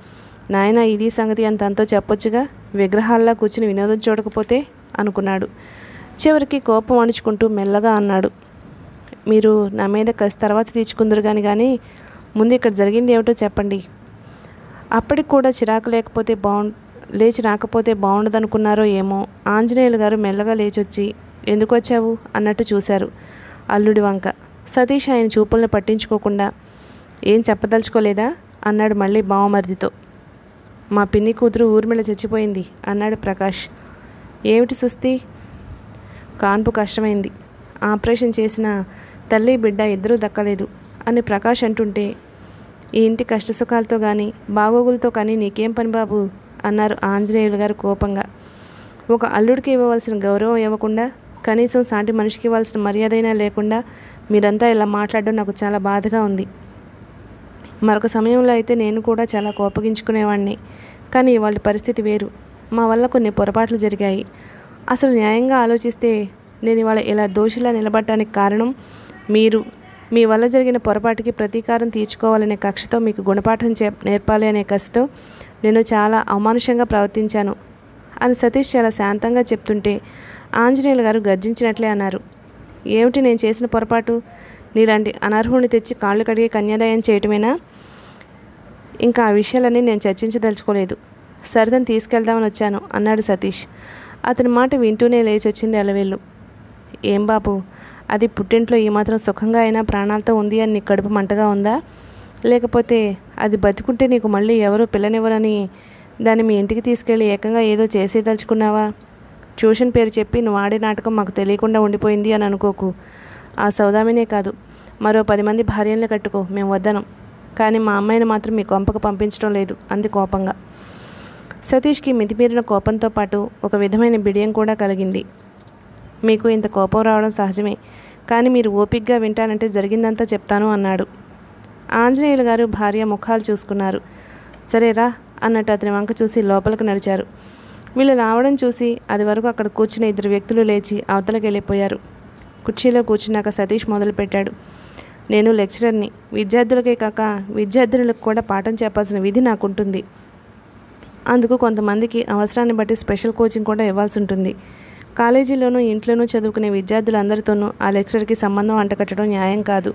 నాయన ఇది సంగతి అంత అంతో చెప్పొచ్చుగా విగ్రహాల్లా కూర్చుని వినోదం చూడకపోతే అనుకున్నాడు చివరికి కోపం అణుచుకుంటూ మెల్లగా అన్నాడు మీరు నా మీద కసి తర్వాత తీర్చుకుందరు కానీ కానీ ముందు ఇక్కడ జరిగింది ఏమిటో చెప్పండి అప్పటికి కూడా చిరాకు లేకపోతే బాగు లేచి రాకపోతే బాగుండదనుకున్నారో ఏమో ఆంజనేయులు గారు మెల్లగా లేచొచ్చి ఎందుకు వచ్చావు అన్నట్టు చూశారు అల్లుడి వంక సతీష్ ఆయన చూపులను పట్టించుకోకుండా ఏం చెప్పదలుచుకోలేదా అన్నాడు మళ్ళీ బావమరిదితో మా పిన్ని కూతురు ఊర్మిళ చచ్చిపోయింది అన్నాడు ప్రకాష్ ఏమిటి సుస్థి కాన్పు కష్టమైంది ఆపరేషన్ చేసిన తల్లి బిడ్డ ఇద్దరూ దక్కలేదు అని ప్రకాష్ అంటుంటే ఈ ఇంటి కష్టసుఖాలతో కానీ బాగోగులతో కానీ నీకేం పని బాబు అన్నారు ఆంజనేయులు గారు కోపంగా ఒక అల్లుడికి ఇవ్వవలసిన గౌరవం ఇవ్వకుండా కనీసం సాటి మనిషికి ఇవ్వాల్సిన మర్యాదైనా లేకుండా మీరంతా ఇలా మాట్లాడడం నాకు చాలా బాధగా ఉంది మరొక సమయంలో అయితే నేను కూడా చాలా కోపగించుకునేవాడిని కానీ వాళ్ళ పరిస్థితి వేరు మా వల్ల కొన్ని పొరపాట్లు జరిగాయి అసలు న్యాయంగా ఆలోచిస్తే నేను ఇవాళ ఇలా దోషిలా నిలబడటానికి కారణం మీరు మీ వల్ల జరిగిన పొరపాటుకి ప్రతీకారం తీర్చుకోవాలనే కక్షతో మీకు గుణపాఠం చే నేర్పాలి అనే కసితో నేను చాలా అమానుషంగా ప్రవర్తించాను అని సతీష్ చాలా శాంతంగా చెప్తుంటే ఆంజనేయులు గారు గర్జించినట్లే అన్నారు ఏమిటి నేను చేసిన పొరపాటు నీలాంటి అనర్హుని తెచ్చి కాళ్ళు కడిగి కన్యాదాయం చేయటమేనా ఇంకా ఆ విషయాలన్నీ నేను చర్చించదలుచుకోలేదు సరదని తీసుకెళ్దామని వచ్చాను అన్నాడు సతీష్ అతని మాట వింటూనే లేచి వచ్చింది అలవేళ్ళు ఏం బాబు అది పుట్టింట్లో ఏమాత్రం సుఖంగా అయినా ప్రాణాలతో ఉంది అని నీకు కడుపు మంటగా ఉందా లేకపోతే అది బతికుంటే నీకు మళ్ళీ ఎవరూ పిల్లనివ్వరని దాన్ని మీ ఇంటికి తీసుకెళ్ళి ఏకంగా ఏదో చేసేదలుచుకున్నావా ట్యూషన్ పేరు చెప్పి నువ్వు ఆడే నాటకం మాకు తెలియకుండా ఉండిపోయింది అని అనుకోకు ఆ సౌదామినే కాదు మరో పది మంది భార్యలను కట్టుకో మేము వద్దనం కానీ మా అమ్మాయిని మాత్రం మీ కొంపకు పంపించడం లేదు అంది కోపంగా సతీష్కి మితిమీరిన కోపంతో పాటు ఒక విధమైన బిడియం కూడా కలిగింది మీకు ఇంత కోపం రావడం సహజమే కానీ మీరు ఓపిగ్గా వింటానంటే జరిగిందంతా చెప్తాను అన్నాడు ఆంజనేయులు గారు భార్య ముఖాలు చూసుకున్నారు సరేరా అన్నట్టు అతని వంక చూసి లోపలికి నడిచారు వీళ్ళు రావడం చూసి అది వరకు అక్కడ కూర్చున్న ఇద్దరు వ్యక్తులు లేచి అవతలకి వెళ్ళిపోయారు కుర్చీలో కూర్చున్నాక సతీష్ మొదలుపెట్టాడు నేను లెక్చరర్ని విద్యార్థులకే కాక విద్యార్థినులకు కూడా పాఠం చెప్పాల్సిన విధి నాకుంటుంది అందుకు కొంతమందికి అవసరాన్ని బట్టి స్పెషల్ కోచింగ్ కూడా ఇవ్వాల్సి ఉంటుంది కాలేజీలోనూ ఇంట్లోనూ చదువుకునే విద్యార్థులందరితోనూ ఆ లెక్చరర్కి సంబంధం అంటకట్టడం న్యాయం కాదు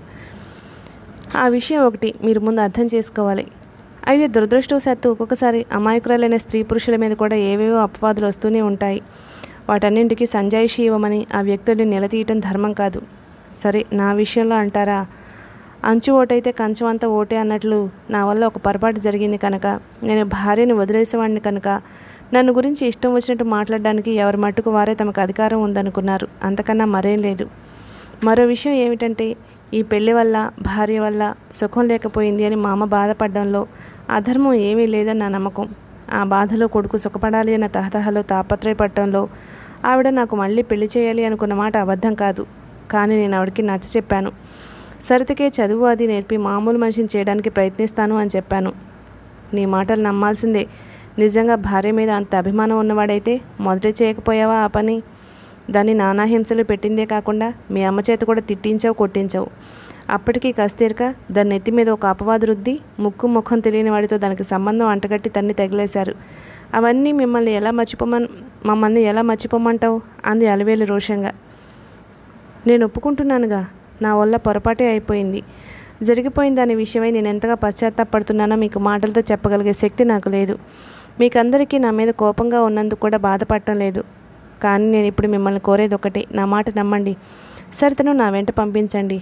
ఆ విషయం ఒకటి మీరు ముందు అర్థం చేసుకోవాలి అయితే దురదృష్టవశాత్తు ఒక్కొక్కసారి అమాయకురాలైన స్త్రీ పురుషుల మీద కూడా ఏవేవో అపవాదులు వస్తూనే ఉంటాయి వాటన్నింటికి సంజాయిషి ఇవ్వమని ఆ వ్యక్తుల్ని నిలదీయటం ధర్మం కాదు సరే నా విషయంలో అంటారా అంచు ఓటైతే కంచం అంతా ఓటే అన్నట్లు నా వల్ల ఒక పొరపాటు జరిగింది కనుక నేను భార్యని వదిలేసేవాడిని కనుక నన్ను గురించి ఇష్టం వచ్చినట్టు మాట్లాడడానికి ఎవరి మట్టుకు వారే తమకు అధికారం ఉందనుకున్నారు అంతకన్నా మరేం లేదు మరో విషయం ఏమిటంటే ఈ పెళ్లి వల్ల భార్య వల్ల సుఖం లేకపోయింది అని మా అమ్మ బాధపడడంలో అధర్మం ఏమీ లేదని నా నమ్మకం ఆ బాధలో కొడుకు సుఖపడాలి అన్న తహతహలో తాపత్రయపడటంలో ఆవిడ నాకు మళ్ళీ పెళ్లి చేయాలి అనుకున్న మాట అబద్ధం కాదు కానీ నేను ఆవిడకి నచ్చ చెప్పాను సరితకే చదువు అది నేర్పి మామూలు మనిషిని చేయడానికి ప్రయత్నిస్తాను అని చెప్పాను నీ మాటలు నమ్మాల్సిందే నిజంగా భార్య మీద అంత అభిమానం ఉన్నవాడైతే మొదట చేయకపోయావా ఆ పని దాన్ని నానా హింసలు పెట్టిందే కాకుండా మీ అమ్మ చేత కూడా తిట్టించావు కొట్టించావు అప్పటికీ కస్తీరక దాని నెత్తి మీద ఒక అపవాదు రుద్ది ముక్కు ముఖం తెలియని వాడితో దానికి సంబంధం అంటగట్టి తన్ని తగిలేశారు అవన్నీ మిమ్మల్ని ఎలా మర్చిపోమన్ మమ్మల్ని ఎలా మర్చిపోమంటావు అంది అలవేలు రోషంగా నేను ఒప్పుకుంటున్నానుగా నా వల్ల పొరపాటే అయిపోయింది జరిగిపోయిన దాని విషయమై నేను ఎంతగా పశ్చాత్తాపడుతున్నానో మీకు మాటలతో చెప్పగలిగే శక్తి నాకు లేదు మీకందరికీ నా మీద కోపంగా ఉన్నందుకు కూడా బాధపడటం లేదు కానీ నేను ఇప్పుడు మిమ్మల్ని కోరేది ఒకటే నా మాట నమ్మండి సరితను నా వెంట పంపించండి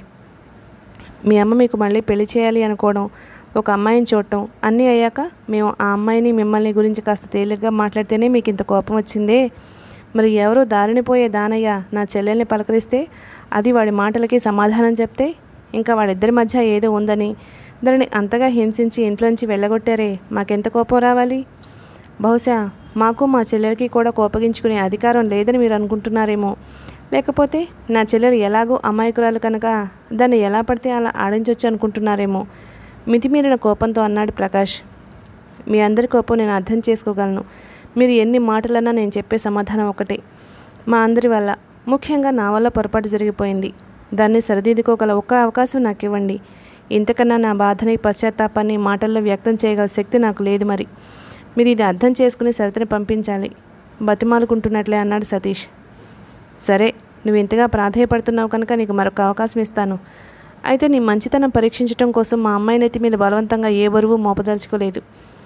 మీ అమ్మ మీకు మళ్ళీ పెళ్లి చేయాలి అనుకోవడం ఒక అమ్మాయిని చూడటం అన్నీ అయ్యాక మేము ఆ అమ్మాయిని మిమ్మల్ని గురించి కాస్త తేలిగ్గా మాట్లాడితేనే మీకు ఇంత కోపం వచ్చిందే మరి ఎవరో దారిని పోయే దానయ్య నా చెల్లెల్ని పలకరిస్తే అది వాడి మాటలకి సమాధానం చెప్తే ఇంకా వాళ్ళిద్దరి మధ్య ఏదో ఉందని దానిని అంతగా హింసించి ఇంట్లోంచి వెళ్ళగొట్టారే మాకెంత కోపం రావాలి బహుశా మాకు మా చెల్లెలకి కూడా కోపగించుకునే అధికారం లేదని మీరు అనుకుంటున్నారేమో లేకపోతే నా చెల్లెలు ఎలాగో అమాయకురాలు కనుక దాన్ని ఎలా పడితే అలా ఆడించవచ్చు అనుకుంటున్నారేమో మితిమీరిన కోపంతో అన్నాడు ప్రకాష్ మీ అందరి కోపం నేను అర్థం చేసుకోగలను మీరు ఎన్ని మాటలన్నా నేను చెప్పే సమాధానం ఒకటే మా అందరి వల్ల ముఖ్యంగా నా వల్ల పొరపాటు జరిగిపోయింది దాన్ని సరిదిద్దుకోగల ఒక్క అవకాశం నాకు ఇవ్వండి ఇంతకన్నా నా బాధని పశ్చాత్తాపాన్ని మాటల్లో వ్యక్తం చేయగల శక్తి నాకు లేదు మరి మీరు ఇది అర్థం చేసుకుని సరితని పంపించాలి బతిమాలుకుంటున్నట్లే అన్నాడు సతీష్ సరే నువ్వు ఇంతగా ప్రాధేయపడుతున్నావు కనుక నీకు మరొక అవకాశం ఇస్తాను అయితే నీ మంచితనం పరీక్షించడం కోసం మా అమ్మాయి నెత్తి మీద బలవంతంగా ఏ బరువు మోపదలుచుకోలేదు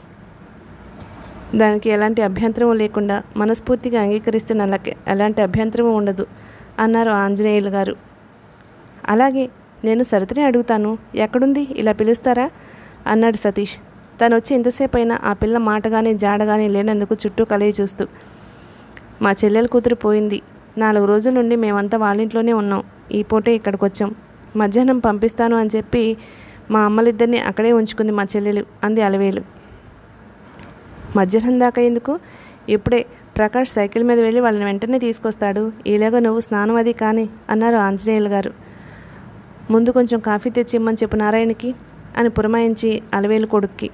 దానికి ఎలాంటి అభ్యంతరం లేకుండా మనస్ఫూర్తిగా అంగీకరిస్తే నాకు ఎలాంటి అభ్యంతరం ఉండదు అన్నారు ఆంజనేయులు గారు అలాగే నేను సరితనే అడుగుతాను ఎక్కడుంది ఇలా పిలుస్తారా అన్నాడు సతీష్ తను వచ్చి ఇంతసేపు అయినా ఆ పిల్ల మాటగానే జాడగానే లేనందుకు చుట్టూ కలిగి చూస్తూ మా చెల్లెల కూతురు పోయింది నాలుగు రోజుల నుండి మేమంతా వాళ్ళ ఇంట్లోనే ఉన్నాం ఈ పూటే ఇక్కడికి వచ్చాం మధ్యాహ్నం పంపిస్తాను అని చెప్పి మా అమ్మలిద్దరిని అక్కడే ఉంచుకుంది మా చెల్లెలు అంది అలవేలు మధ్యాహ్నం దాకా ఎందుకు ఇప్పుడే ప్రకాష్ సైకిల్ మీద వెళ్ళి వాళ్ళని వెంటనే తీసుకొస్తాడు ఈలాగా నువ్వు స్నానం అది కానీ అన్నారు ఆంజనేయులు గారు ముందు కొంచెం కాఫీ తెచ్చి ఇమ్మని చెప్పు నారాయణకి అని పురమాయించి అలవేలు కొడుక్కి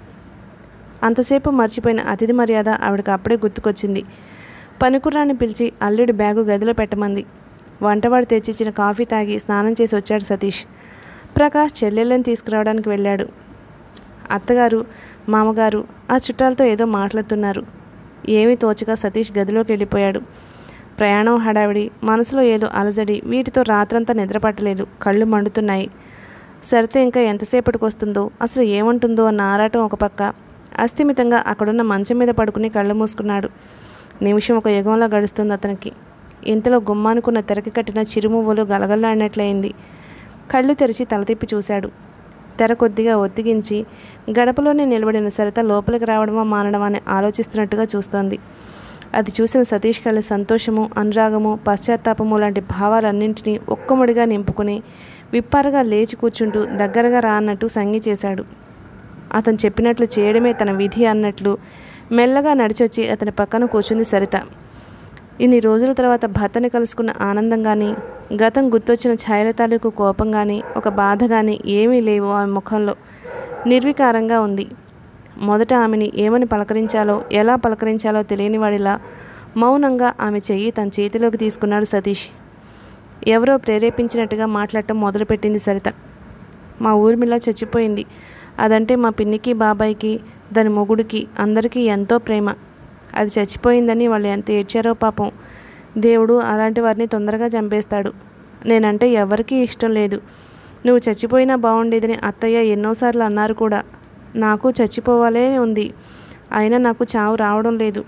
అంతసేపు మర్చిపోయిన అతిథి మర్యాద ఆవిడకి అప్పుడే గుర్తుకొచ్చింది పనికుర్రాన్ని పిలిచి అల్లుడి బ్యాగు గదిలో పెట్టమంది వంటవాడు తెచ్చిచ్చిన కాఫీ తాగి స్నానం చేసి వచ్చాడు సతీష్ ప్రకాష్ చెల్లెళ్ళని తీసుకురావడానికి వెళ్ళాడు అత్తగారు మామగారు ఆ చుట్టాలతో ఏదో మాట్లాడుతున్నారు ఏమీ తోచగా సతీష్ గదిలోకి వెళ్ళిపోయాడు ప్రయాణం హడావిడి మనసులో ఏదో అలజడి వీటితో రాత్రంతా నిద్రపట్టలేదు కళ్ళు మండుతున్నాయి సరితే ఇంకా ఎంతసేపటికి వస్తుందో అసలు ఏమంటుందో అన్న ఆరాటం ఒక పక్క అస్థిమితంగా అక్కడున్న మంచం మీద పడుకుని కళ్ళు మూసుకున్నాడు నిమిషం ఒక యుగంలా గడుస్తుంది అతనికి ఇంతలో గుమ్మానుకున్న తెరకి కట్టిన చిరుమువ్వలు గలగల్లాడినట్లయింది కళ్ళు తెరిచి తల తిప్పి చూశాడు తెర కొద్దిగా ఒత్తిగించి గడపలోనే నిలబడిన సరిత లోపలికి రావడమా మానడమా అని ఆలోచిస్తున్నట్టుగా చూస్తోంది అది చూసిన సతీష్ కళ్ళ సంతోషము అనురాగము పశ్చాత్తాపము లాంటి భావాలన్నింటినీ ఒక్కముడిగా నింపుకుని విప్పారగా లేచి కూర్చుంటూ దగ్గరగా రా అన్నట్టు సంగి చేశాడు అతను చెప్పినట్లు చేయడమే తన విధి అన్నట్లు మెల్లగా నడిచొచ్చి అతని పక్కన కూర్చుంది సరిత ఇన్ని రోజుల తర్వాత భర్తని కలుసుకున్న ఆనందం కానీ గతం గుర్తొచ్చిన ఛాయల తాలూకు కోపం కానీ ఒక బాధ కానీ ఏమీ లేవు ఆమె ముఖంలో నిర్వికారంగా ఉంది మొదట ఆమెని ఏమని పలకరించాలో ఎలా పలకరించాలో తెలియని వాడిలా మౌనంగా ఆమె చెయ్యి తన చేతిలోకి తీసుకున్నాడు సతీష్ ఎవరో ప్రేరేపించినట్టుగా మాట్లాడటం మొదలుపెట్టింది సరిత మా ఊర్మిళ చచ్చిపోయింది అదంటే మా పిన్నికి బాబాయ్కి దాని మొగుడికి అందరికీ ఎంతో ప్రేమ అది చచ్చిపోయిందని వాళ్ళు ఎంత ఏడ్చారో పాపం దేవుడు అలాంటి వారిని తొందరగా చంపేస్తాడు నేనంటే ఎవరికీ ఇష్టం లేదు నువ్వు చచ్చిపోయినా బాగుండేదని అత్తయ్య ఎన్నోసార్లు అన్నారు కూడా నాకు చచ్చిపోవాలే ఉంది అయినా నాకు చావు రావడం లేదు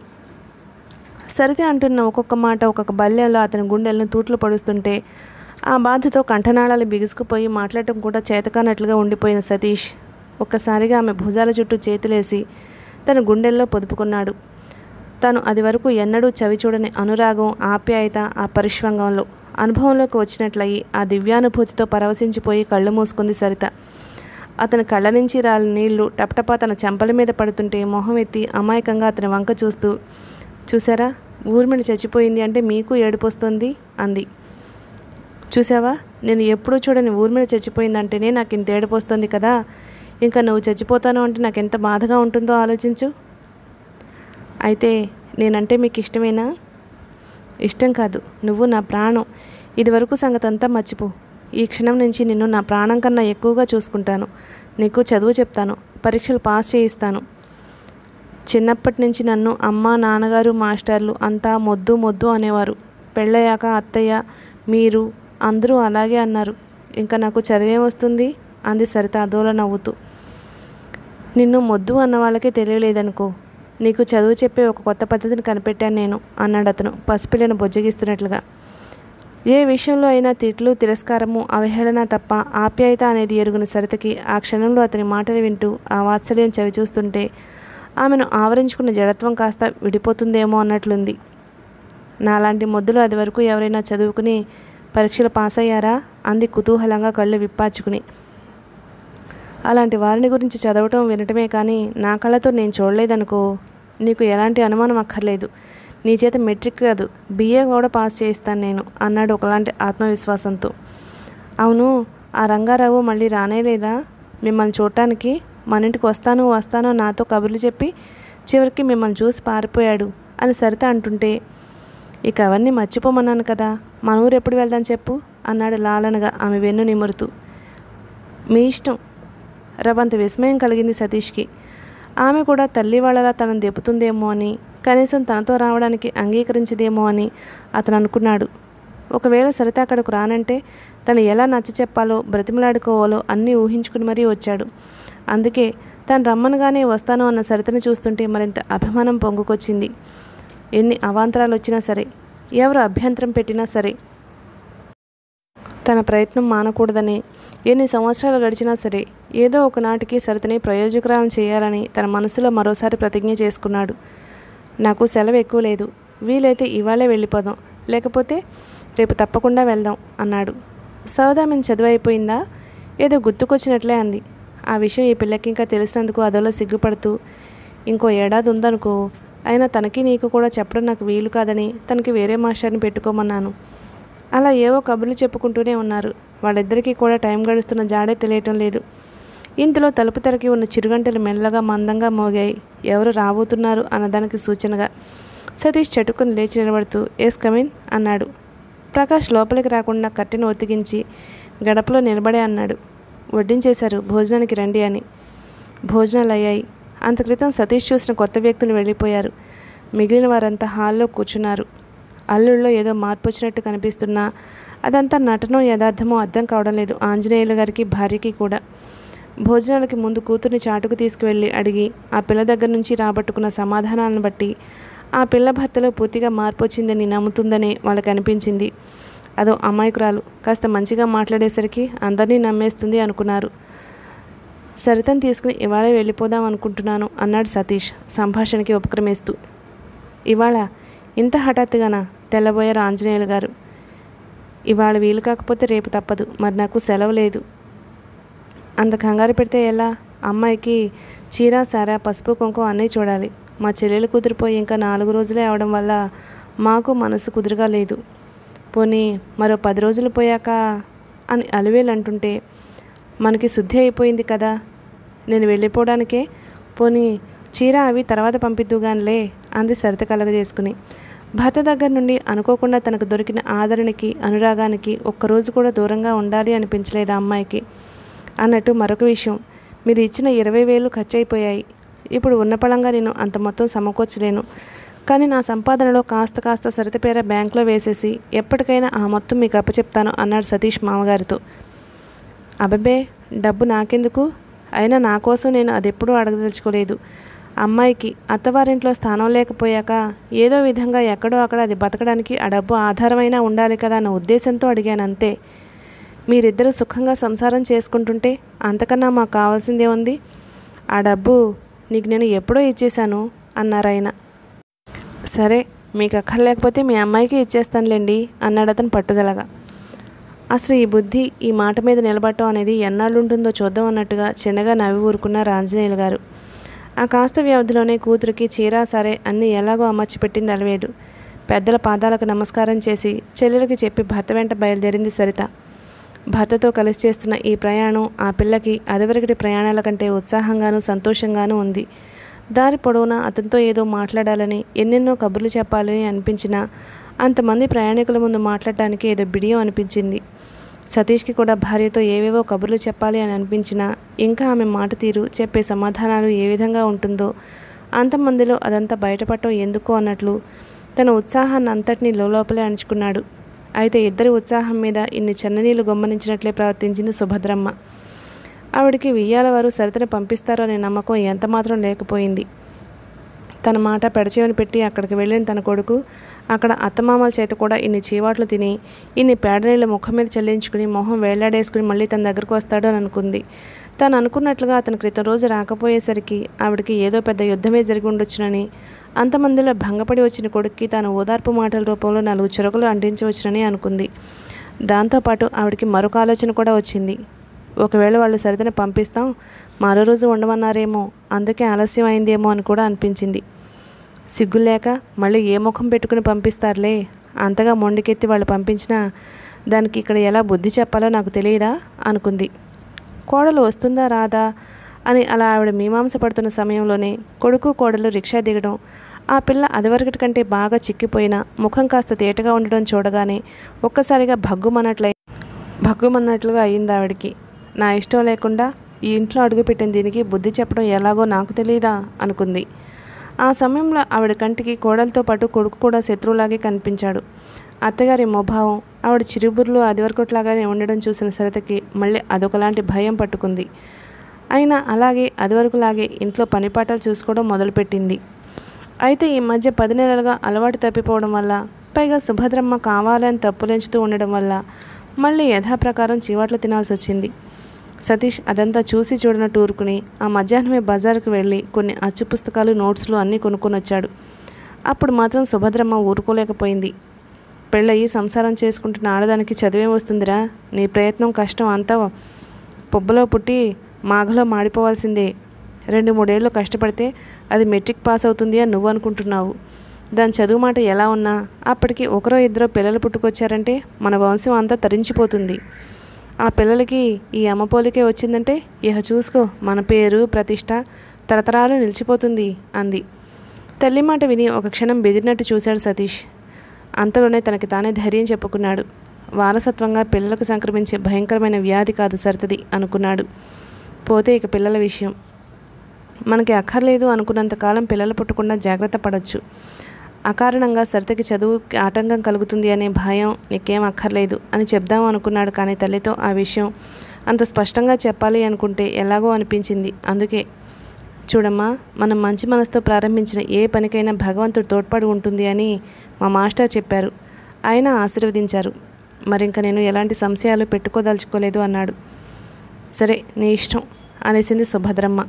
సరితే అంటున్న ఒక్కొక్క మాట ఒక్కొక్క బల్యంలో అతని గుండెలను తూట్లు పడుస్తుంటే ఆ బాధతో కంఠనాళాలు బిగుసుకుపోయి మాట్లాడటం కూడా చేతకానట్లుగా ఉండిపోయిన సతీష్ ఒక్కసారిగా ఆమె భుజాల చుట్టూ చేతులేసి తన గుండెల్లో పొదుపుకున్నాడు తను అది వరకు ఎన్నడూ చవి చూడని అనురాగం ఆప్యాయత ఆ పరిష్వంగంలో అనుభవంలోకి వచ్చినట్లయి ఆ దివ్యానుభూతితో పరవశించిపోయి కళ్ళు మూసుకుంది సరిత అతని కళ్ళ నుంచి రాలిన నీళ్లు టపటపా తన చెంపల మీద పడుతుంటే మొహం ఎత్తి అమాయకంగా అతని వంక చూస్తూ చూసారా ఊర్మిళ చచ్చిపోయింది అంటే మీకు ఏడుపొస్తుంది అంది చూసావా నేను ఎప్పుడూ చూడని ఊర్మిళ చచ్చిపోయిందంటేనే నాకు ఇంత ఏడుపొస్తుంది కదా ఇంకా నువ్వు చచ్చిపోతాను అంటే నాకు ఎంత బాధగా ఉంటుందో ఆలోచించు అయితే నేనంటే మీకు ఇష్టమేనా ఇష్టం కాదు నువ్వు నా ప్రాణం ఇదివరకు సంగతి అంతా మర్చిపో ఈ క్షణం నుంచి నిన్ను నా ప్రాణం కన్నా ఎక్కువగా చూసుకుంటాను నీకు చదువు చెప్తాను పరీక్షలు పాస్ చేయిస్తాను చిన్నప్పటి నుంచి నన్ను అమ్మ నాన్నగారు మాస్టర్లు అంతా మొద్దు మొద్దు అనేవారు పెళ్ళయ్యాక అత్తయ్య మీరు అందరూ అలాగే అన్నారు ఇంకా నాకు చదివేం వస్తుంది అంది సరిత అదోల నవ్వుతూ నిన్ను మొద్దు అన్న వాళ్ళకే తెలియలేదనుకో నీకు చదువు చెప్పే ఒక కొత్త పద్ధతిని కనిపెట్టాను నేను అన్నాడు అతను పసిపిల్లను బొజ్జగిస్తున్నట్లుగా ఏ విషయంలో అయినా తిట్లు తిరస్కారము అవహేళన తప్ప ఆప్యాయత అనేది ఎరుగున సరితకి ఆ క్షణంలో అతని మాటలు వింటూ ఆ వాత్సల్యం చవి చూస్తుంటే ఆమెను ఆవరించుకున్న జడత్వం కాస్త విడిపోతుందేమో అన్నట్లుంది నాలాంటి మొద్దులు అది వరకు ఎవరైనా చదువుకుని పరీక్షలు పాస్ అయ్యారా అంది కుతూహలంగా కళ్ళు విప్పాచుకుని అలాంటి వారిని గురించి చదవటం వినటమే కానీ నా కళ్ళతో నేను చూడలేదనుకో నీకు ఎలాంటి అనుమానం అక్కర్లేదు నీ చేత మెట్రిక్ కాదు బిఏ కూడా పాస్ చేయిస్తాను నేను అన్నాడు ఒకలాంటి ఆత్మవిశ్వాసంతో అవును ఆ రంగారావు మళ్ళీ రానేలేదా మిమ్మల్ని చూడటానికి మన ఇంటికి వస్తాను వస్తాను నాతో కబుర్లు చెప్పి చివరికి మిమ్మల్ని చూసి పారిపోయాడు అని సరిత అంటుంటే ఇక అవన్నీ మర్చిపోమన్నాను కదా మన ఊరు ఎప్పుడు వెళ్దాం చెప్పు అన్నాడు లాలనగా ఆమె వెన్ను నిమురుతూ మీ ఇష్టం రవంత విస్మయం కలిగింది సతీష్కి ఆమె కూడా తల్లి వాళ్ళలా తనను దెప్పుతుందేమో అని కనీసం తనతో రావడానికి అంగీకరించదేమో అని అతను అనుకున్నాడు ఒకవేళ సరిత అక్కడకు రానంటే తను ఎలా నచ్చ చెప్పాలో బ్రతిమలాడుకోవాలో అన్నీ ఊహించుకుని మరీ వచ్చాడు అందుకే తను రమ్మనగానే వస్తాను అన్న సరితని చూస్తుంటే మరింత అభిమానం పొంగుకొచ్చింది ఎన్ని అవాంతరాలు వచ్చినా సరే ఎవరు అభ్యంతరం పెట్టినా సరే తన ప్రయత్నం మానకూడదని ఎన్ని సంవత్సరాలు గడిచినా సరే ఏదో ఒకనాటికి సరితని ప్రయోజకురాలను చేయాలని తన మనసులో మరోసారి ప్రతిజ్ఞ చేసుకున్నాడు నాకు సెలవు ఎక్కువ లేదు వీలైతే ఇవాళే వెళ్ళిపోదాం లేకపోతే రేపు తప్పకుండా వెళ్దాం అన్నాడు సౌదామిని చదువు అయిపోయిందా ఏదో గుర్తుకొచ్చినట్లే అంది ఆ విషయం ఈ పిల్లకి ఇంకా తెలిసినందుకు అదోలా సిగ్గుపడుతూ ఇంకో ఏడాది ఉందనుకో అయినా తనకి నీకు కూడా చెప్పడం నాకు వీలు కాదని తనకి వేరే మాస్టర్ని పెట్టుకోమన్నాను అలా ఏవో కబుర్లు చెప్పుకుంటూనే ఉన్నారు వాళ్ళిద్దరికీ కూడా టైం గడుస్తున్న జాడే తెలియటం లేదు ఇంతలో తలుపు తెరకి ఉన్న చిరుగంటలు మెల్లగా మందంగా మోగాయి ఎవరు రాబోతున్నారు అన్నదానికి సూచనగా సతీష్ చటుకుని లేచి నిలబడుతూ ఎస్ కమిన్ అన్నాడు ప్రకాష్ లోపలికి రాకుండా కట్టెను ఒత్తిగించి గడపలో నిలబడే అన్నాడు వడ్డించేశారు భోజనానికి రండి అని భోజనాలు అయ్యాయి అంత క్రితం సతీష్ చూసిన కొత్త వ్యక్తులు వెళ్ళిపోయారు మిగిలిన వారంతా హాల్లో కూర్చున్నారు అల్లుళ్ళలో ఏదో మార్పు వచ్చినట్టు కనిపిస్తున్నా అదంతా నటనో యథార్థమో అర్థం కావడం లేదు ఆంజనేయులు గారికి భార్యకి కూడా భోజనాలకి ముందు కూతుర్ని చాటుకు తీసుకువెళ్ళి అడిగి ఆ పిల్ల దగ్గర నుంచి రాబట్టుకున్న సమాధానాలను బట్టి ఆ పిల్ల భర్తలో పూర్తిగా మార్పు వచ్చిందని నమ్ముతుందని వాళ్ళకి అనిపించింది అదో అమాయకురాలు కాస్త మంచిగా మాట్లాడేసరికి అందరినీ నమ్మేస్తుంది అనుకున్నారు సరితను తీసుకుని ఇవాళ వెళ్ళిపోదాం అనుకుంటున్నాను అన్నాడు సతీష్ సంభాషణకి ఉపక్రమిస్తూ ఇవాళ ఇంత హఠాత్తుగానా తెల్లబోయారు ఆంజనేయులు గారు ఇవాళ వీలు కాకపోతే రేపు తప్పదు మరి నాకు సెలవు లేదు అంత కంగారు పెడితే ఎలా అమ్మాయికి చీర సారా పసుపు కుంకుమ అన్నీ చూడాలి మా చెల్లెలు కుదిరిపోయి ఇంకా నాలుగు రోజులే అవడం వల్ల మాకు మనసు కుదురుగా లేదు పోనీ మరో పది రోజులు పోయాక అని అలివేలు అంటుంటే మనకి శుద్ధి అయిపోయింది కదా నేను వెళ్ళిపోవడానికే పోనీ చీర అవి తర్వాత పంపిద్దుగానిలే అంది సరిత కలగజేసుకుని భర్త దగ్గర నుండి అనుకోకుండా తనకు దొరికిన ఆదరణకి అనురాగానికి ఒక్కరోజు కూడా దూరంగా ఉండాలి అనిపించలేదు ఆ అమ్మాయికి అన్నట్టు మరొక విషయం మీరు ఇచ్చిన ఇరవై వేలు ఖర్చు అయిపోయాయి ఇప్పుడు ఉన్న పళంగా నేను అంత మొత్తం సమకూర్చలేను కానీ నా సంపాదనలో కాస్త కాస్త సరిత పేర బ్యాంకులో వేసేసి ఎప్పటికైనా ఆ మొత్తం మీకు అప్పచెప్తాను అన్నాడు సతీష్ మామగారితో అబబే డబ్బు నాకెందుకు అయినా నా కోసం నేను అది ఎప్పుడూ అడగదలుచుకోలేదు అమ్మాయికి అత్తవారింట్లో స్థానం లేకపోయాక ఏదో విధంగా ఎక్కడో అక్కడ అది బతకడానికి ఆ డబ్బు ఆధారమైనా ఉండాలి కదా అన్న ఉద్దేశంతో అడిగాను అంతే మీరిద్దరూ సుఖంగా సంసారం చేసుకుంటుంటే అంతకన్నా మాకు కావాల్సిందే ఉంది ఆ డబ్బు నీకు నేను ఎప్పుడో ఇచ్చేశాను అన్నారు ఆయన సరే మీకు అక్కర్లేకపోతే మీ అమ్మాయికి ఇచ్చేస్తానులేండి అన్నాడు అతను పట్టుదలగా అసలు ఈ బుద్ధి ఈ మాట మీద నిలబడటం అనేది ఎన్నాళ్ళు ఉంటుందో చూద్దాం అన్నట్టుగా చిన్నగా నవ్వి ఊరుకున్నారు ఆంజనేయులు గారు ఆ కాస్త వ్యవధిలోనే కూతురికి చీర సరే అన్నీ ఎలాగో అమర్చి పెట్టింది అలవేడు పెద్దల పాదాలకు నమస్కారం చేసి చెల్లెలకి చెప్పి భర్త వెంట బయలుదేరింది సరిత భర్తతో కలిసి చేస్తున్న ఈ ప్రయాణం ఆ పిల్లకి అదివరకటి ప్రయాణాల కంటే ఉత్సాహంగాను సంతోషంగానూ ఉంది దారి పొడవునా అతనితో ఏదో మాట్లాడాలని ఎన్నెన్నో కబుర్లు చెప్పాలని అనిపించినా అంతమంది ప్రయాణికుల ముందు మాట్లాడటానికి ఏదో బిడియం అనిపించింది సతీష్కి కూడా భార్యతో ఏవేవో కబుర్లు చెప్పాలి అని అనిపించినా ఇంకా ఆమె మాట తీరు చెప్పే సమాధానాలు ఏ విధంగా ఉంటుందో అంతమందిలో అదంతా బయటపడటం ఎందుకో అన్నట్లు తన ఉత్సాహాన్ని అంతటినీ లోపలే అణుచుకున్నాడు అయితే ఇద్దరి ఉత్సాహం మీద ఇన్ని చన్ననీళ్లు గొమ్మనించినట్లే ప్రవర్తించింది సుభద్రమ్మ ఆవిడికి వియ్యాల వారు సరితను పంపిస్తారో అనే నమ్మకం ఎంతమాత్రం లేకపోయింది తన మాట పెడచేవని పెట్టి అక్కడికి వెళ్ళిన తన కొడుకు అక్కడ అత్తమామల చేత కూడా ఇన్ని చీవాట్లు తిని ఇన్ని పేడనీళ్ళ ముఖం మీద చెల్లించుకుని మొహం వేళ్లాడేసుకుని మళ్ళీ తన దగ్గరకు వస్తాడు అని అనుకుంది తను అనుకున్నట్లుగా అతను క్రితం రోజు రాకపోయేసరికి ఆవిడకి ఏదో పెద్ద యుద్ధమే జరిగి ఉండొచ్చునని అంతమందిలో భంగపడి వచ్చిన కొడుక్కి తాను ఓదార్పు మాటల రూపంలో నాలుగు చురకలు అంటించవచ్చునని అనుకుంది దాంతోపాటు ఆవిడకి మరొక ఆలోచన కూడా వచ్చింది ఒకవేళ వాళ్ళు సరితను పంపిస్తాం మరో రోజు ఉండమన్నారేమో అందుకే ఆలస్యం అయిందేమో అని కూడా అనిపించింది సిగ్గులేక మళ్ళీ ఏ ముఖం పెట్టుకుని పంపిస్తారులే అంతగా మొండికెత్తి వాళ్ళు పంపించినా దానికి ఇక్కడ ఎలా బుద్ధి చెప్పాలో నాకు తెలియదా అనుకుంది కోడలు వస్తుందా రాదా అని అలా ఆవిడ మీమాంస పడుతున్న సమయంలోనే కొడుకు కోడలు రిక్షా దిగడం ఆ పిల్ల అదివరకటి కంటే బాగా చిక్కిపోయిన ముఖం కాస్త తేటగా ఉండడం చూడగానే ఒక్కసారిగా భగ్గుమన్నట్లయి భగ్గుమన్నట్లుగా అయ్యింది ఆవిడికి నా ఇష్టం లేకుండా ఈ ఇంట్లో అడుగుపెట్టిన దీనికి బుద్ధి చెప్పడం ఎలాగో నాకు తెలియదా అనుకుంది ఆ సమయంలో ఆవిడ కంటికి కోడలతో పాటు కొడుకు కూడా శత్రువులాగే కనిపించాడు అత్తగారి ముభావం ఆవిడ చిరుబుర్లు అదివరకొట్లాగానే ఉండడం చూసిన సరితకి మళ్ళీ అదొకలాంటి భయం పట్టుకుంది అయినా అలాగే అదివరకులాగే ఇంట్లో పనిపాటలు చూసుకోవడం మొదలుపెట్టింది అయితే ఈ మధ్య పది నెలలుగా అలవాటు తప్పిపోవడం వల్ల పైగా సుభద్రమ్మ కావాలని తప్పులెంచుతూ ఉండడం వల్ల మళ్ళీ యథాప్రకారం చీవాట్లు తినాల్సి వచ్చింది సతీష్ అదంతా చూసి చూడనట్టు ఊరుకుని ఆ మధ్యాహ్నమే బజారుకు వెళ్ళి కొన్ని అచ్చు పుస్తకాలు నోట్స్లు అన్నీ కొనుక్కొని వచ్చాడు అప్పుడు మాత్రం సుభద్రమ్మ ఊరుకోలేకపోయింది పెళ్ళయి సంసారం చేసుకుంటున్న ఆడదానికి చదివే వస్తుందిరా నీ ప్రయత్నం కష్టం అంతా పొబ్బలో పుట్టి మాఘలో మాడిపోవాల్సిందే రెండు మూడేళ్ళు కష్టపడితే అది మెట్రిక్ పాస్ అవుతుంది అని నువ్వు అనుకుంటున్నావు దాని చదువు మాట ఎలా ఉన్నా అప్పటికి ఒకరో ఇద్దరో పిల్లలు పుట్టుకొచ్చారంటే మన వంశం అంతా తరించిపోతుంది ఆ పిల్లలకి ఈ అమ్మపోలికే వచ్చిందంటే ఇహ చూసుకో మన పేరు ప్రతిష్ట తరతరాలు నిలిచిపోతుంది అంది తల్లి మాట విని ఒక క్షణం బెదిరినట్టు చూశాడు సతీష్ అంతలోనే తనకి తానే ధైర్యం చెప్పుకున్నాడు వారసత్వంగా పిల్లలకు సంక్రమించే భయంకరమైన వ్యాధి కాదు సరితది అనుకున్నాడు పోతే ఇక పిల్లల విషయం మనకి అక్కర్లేదు అనుకున్నంత కాలం పిల్లలు పుట్టకుండా జాగ్రత్త పడవచ్చు అకారణంగా సరితకి చదువుకి ఆటంకం కలుగుతుంది అనే భయం నీకేం అక్కర్లేదు అని చెప్దాం అనుకున్నాడు కానీ తల్లితో ఆ విషయం అంత స్పష్టంగా చెప్పాలి అనుకుంటే ఎలాగో అనిపించింది అందుకే చూడమ్మా మనం మంచి మనసుతో ప్రారంభించిన ఏ పనికైనా భగవంతుడు తోడ్పడి ఉంటుంది అని మా మాస్టర్ చెప్పారు ఆయన ఆశీర్వదించారు మరింక నేను ఎలాంటి సంశయాలు పెట్టుకోదలుచుకోలేదు అన్నాడు సరే నీ ఇష్టం అనేసింది సుభద్రమ్మ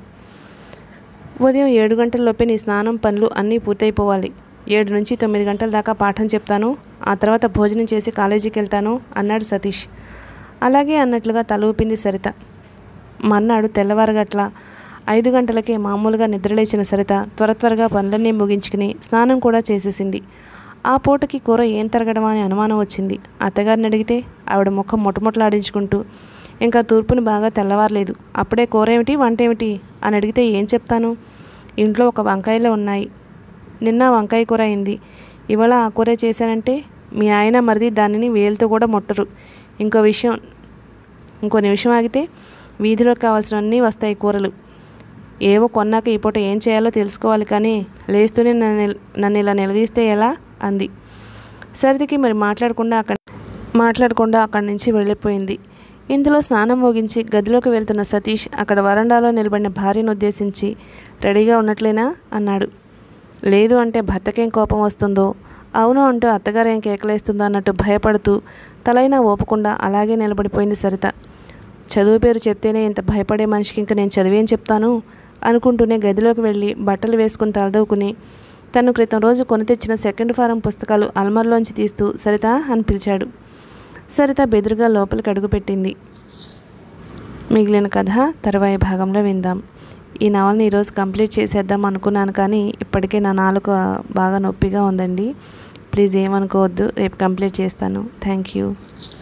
ఉదయం ఏడు గంటల్లోపే నీ స్నానం పనులు అన్నీ పూర్తయిపోవాలి ఏడు నుంచి తొమ్మిది గంటల దాకా పాఠం చెప్తాను ఆ తర్వాత భోజనం చేసి కాలేజీకి వెళ్తాను అన్నాడు సతీష్ అలాగే అన్నట్లుగా తల ఊపింది సరిత మర్నాడు తెల్లవారగట్ల ఐదు గంటలకే మామూలుగా నిద్రలేచిన సరిత త్వర త్వరగా పనులన్నీ ముగించుకుని స్నానం కూడా చేసేసింది ఆ పూటకి కూర ఏం తరగడమా అని అనుమానం వచ్చింది అత్తగారిని అడిగితే ఆవిడ ముఖం మొట్టమొట్టలాడించుకుంటూ ఇంకా తూర్పుని బాగా తెల్లవారలేదు అప్పుడే కూర ఏమిటి వంట ఏమిటి అని అడిగితే ఏం చెప్తాను ఇంట్లో ఒక వంకాయలే ఉన్నాయి నిన్న వంకాయ కూర అయింది ఇవాళ ఆ కూర చేశానంటే మీ ఆయన మరిది దానిని వేలుతో కూడా ముట్టరు ఇంకో విషయం ఇంకో నిమిషం ఆగితే వీధిలోకి కావాల్సినవన్నీ వస్తాయి కూరలు ఏవో కొన్నాక ఈ పూట ఏం చేయాలో తెలుసుకోవాలి కానీ లేస్తూనే నన్ను నన్ను ఇలా నిలదీస్తే ఎలా అంది సరిదికి మరి మాట్లాడకుండా అక్కడ మాట్లాడకుండా అక్కడి నుంచి వెళ్ళిపోయింది ఇందులో స్నానం ముగించి గదిలోకి వెళ్తున్న సతీష్ అక్కడ వరండాలో నిలబడిన భార్యను ఉద్దేశించి రెడీగా ఉన్నట్లేనా అన్నాడు లేదు అంటే భర్తకేం కోపం వస్తుందో అవును అంటూ అత్తగారేం కేకలేస్తుందో అన్నట్టు భయపడుతూ తలైనా ఓపకుండా అలాగే నిలబడిపోయింది సరిత చదువు పేరు చెప్తేనే ఇంత భయపడే మనిషికి ఇంక నేను చదివేం చెప్తాను అనుకుంటూనే గదిలోకి వెళ్ళి బట్టలు వేసుకుని తలదూకుని తను క్రితం రోజు కొని తెచ్చిన సెకండ్ ఫారం పుస్తకాలు అల్మర్లోంచి తీస్తూ సరిత అని పిలిచాడు సరిత బెదురుగా లోపలికి అడుగుపెట్టింది మిగిలిన కథ తర్వాయి భాగంలో విందాం ఈ నవల్ని ఈరోజు కంప్లీట్ చేసేద్దాం అనుకున్నాను కానీ ఇప్పటికే నా నాలుక బాగా నొప్పిగా ఉందండి ప్లీజ్ ఏమనుకోవద్దు రేపు కంప్లీట్ చేస్తాను థ్యాంక్ యూ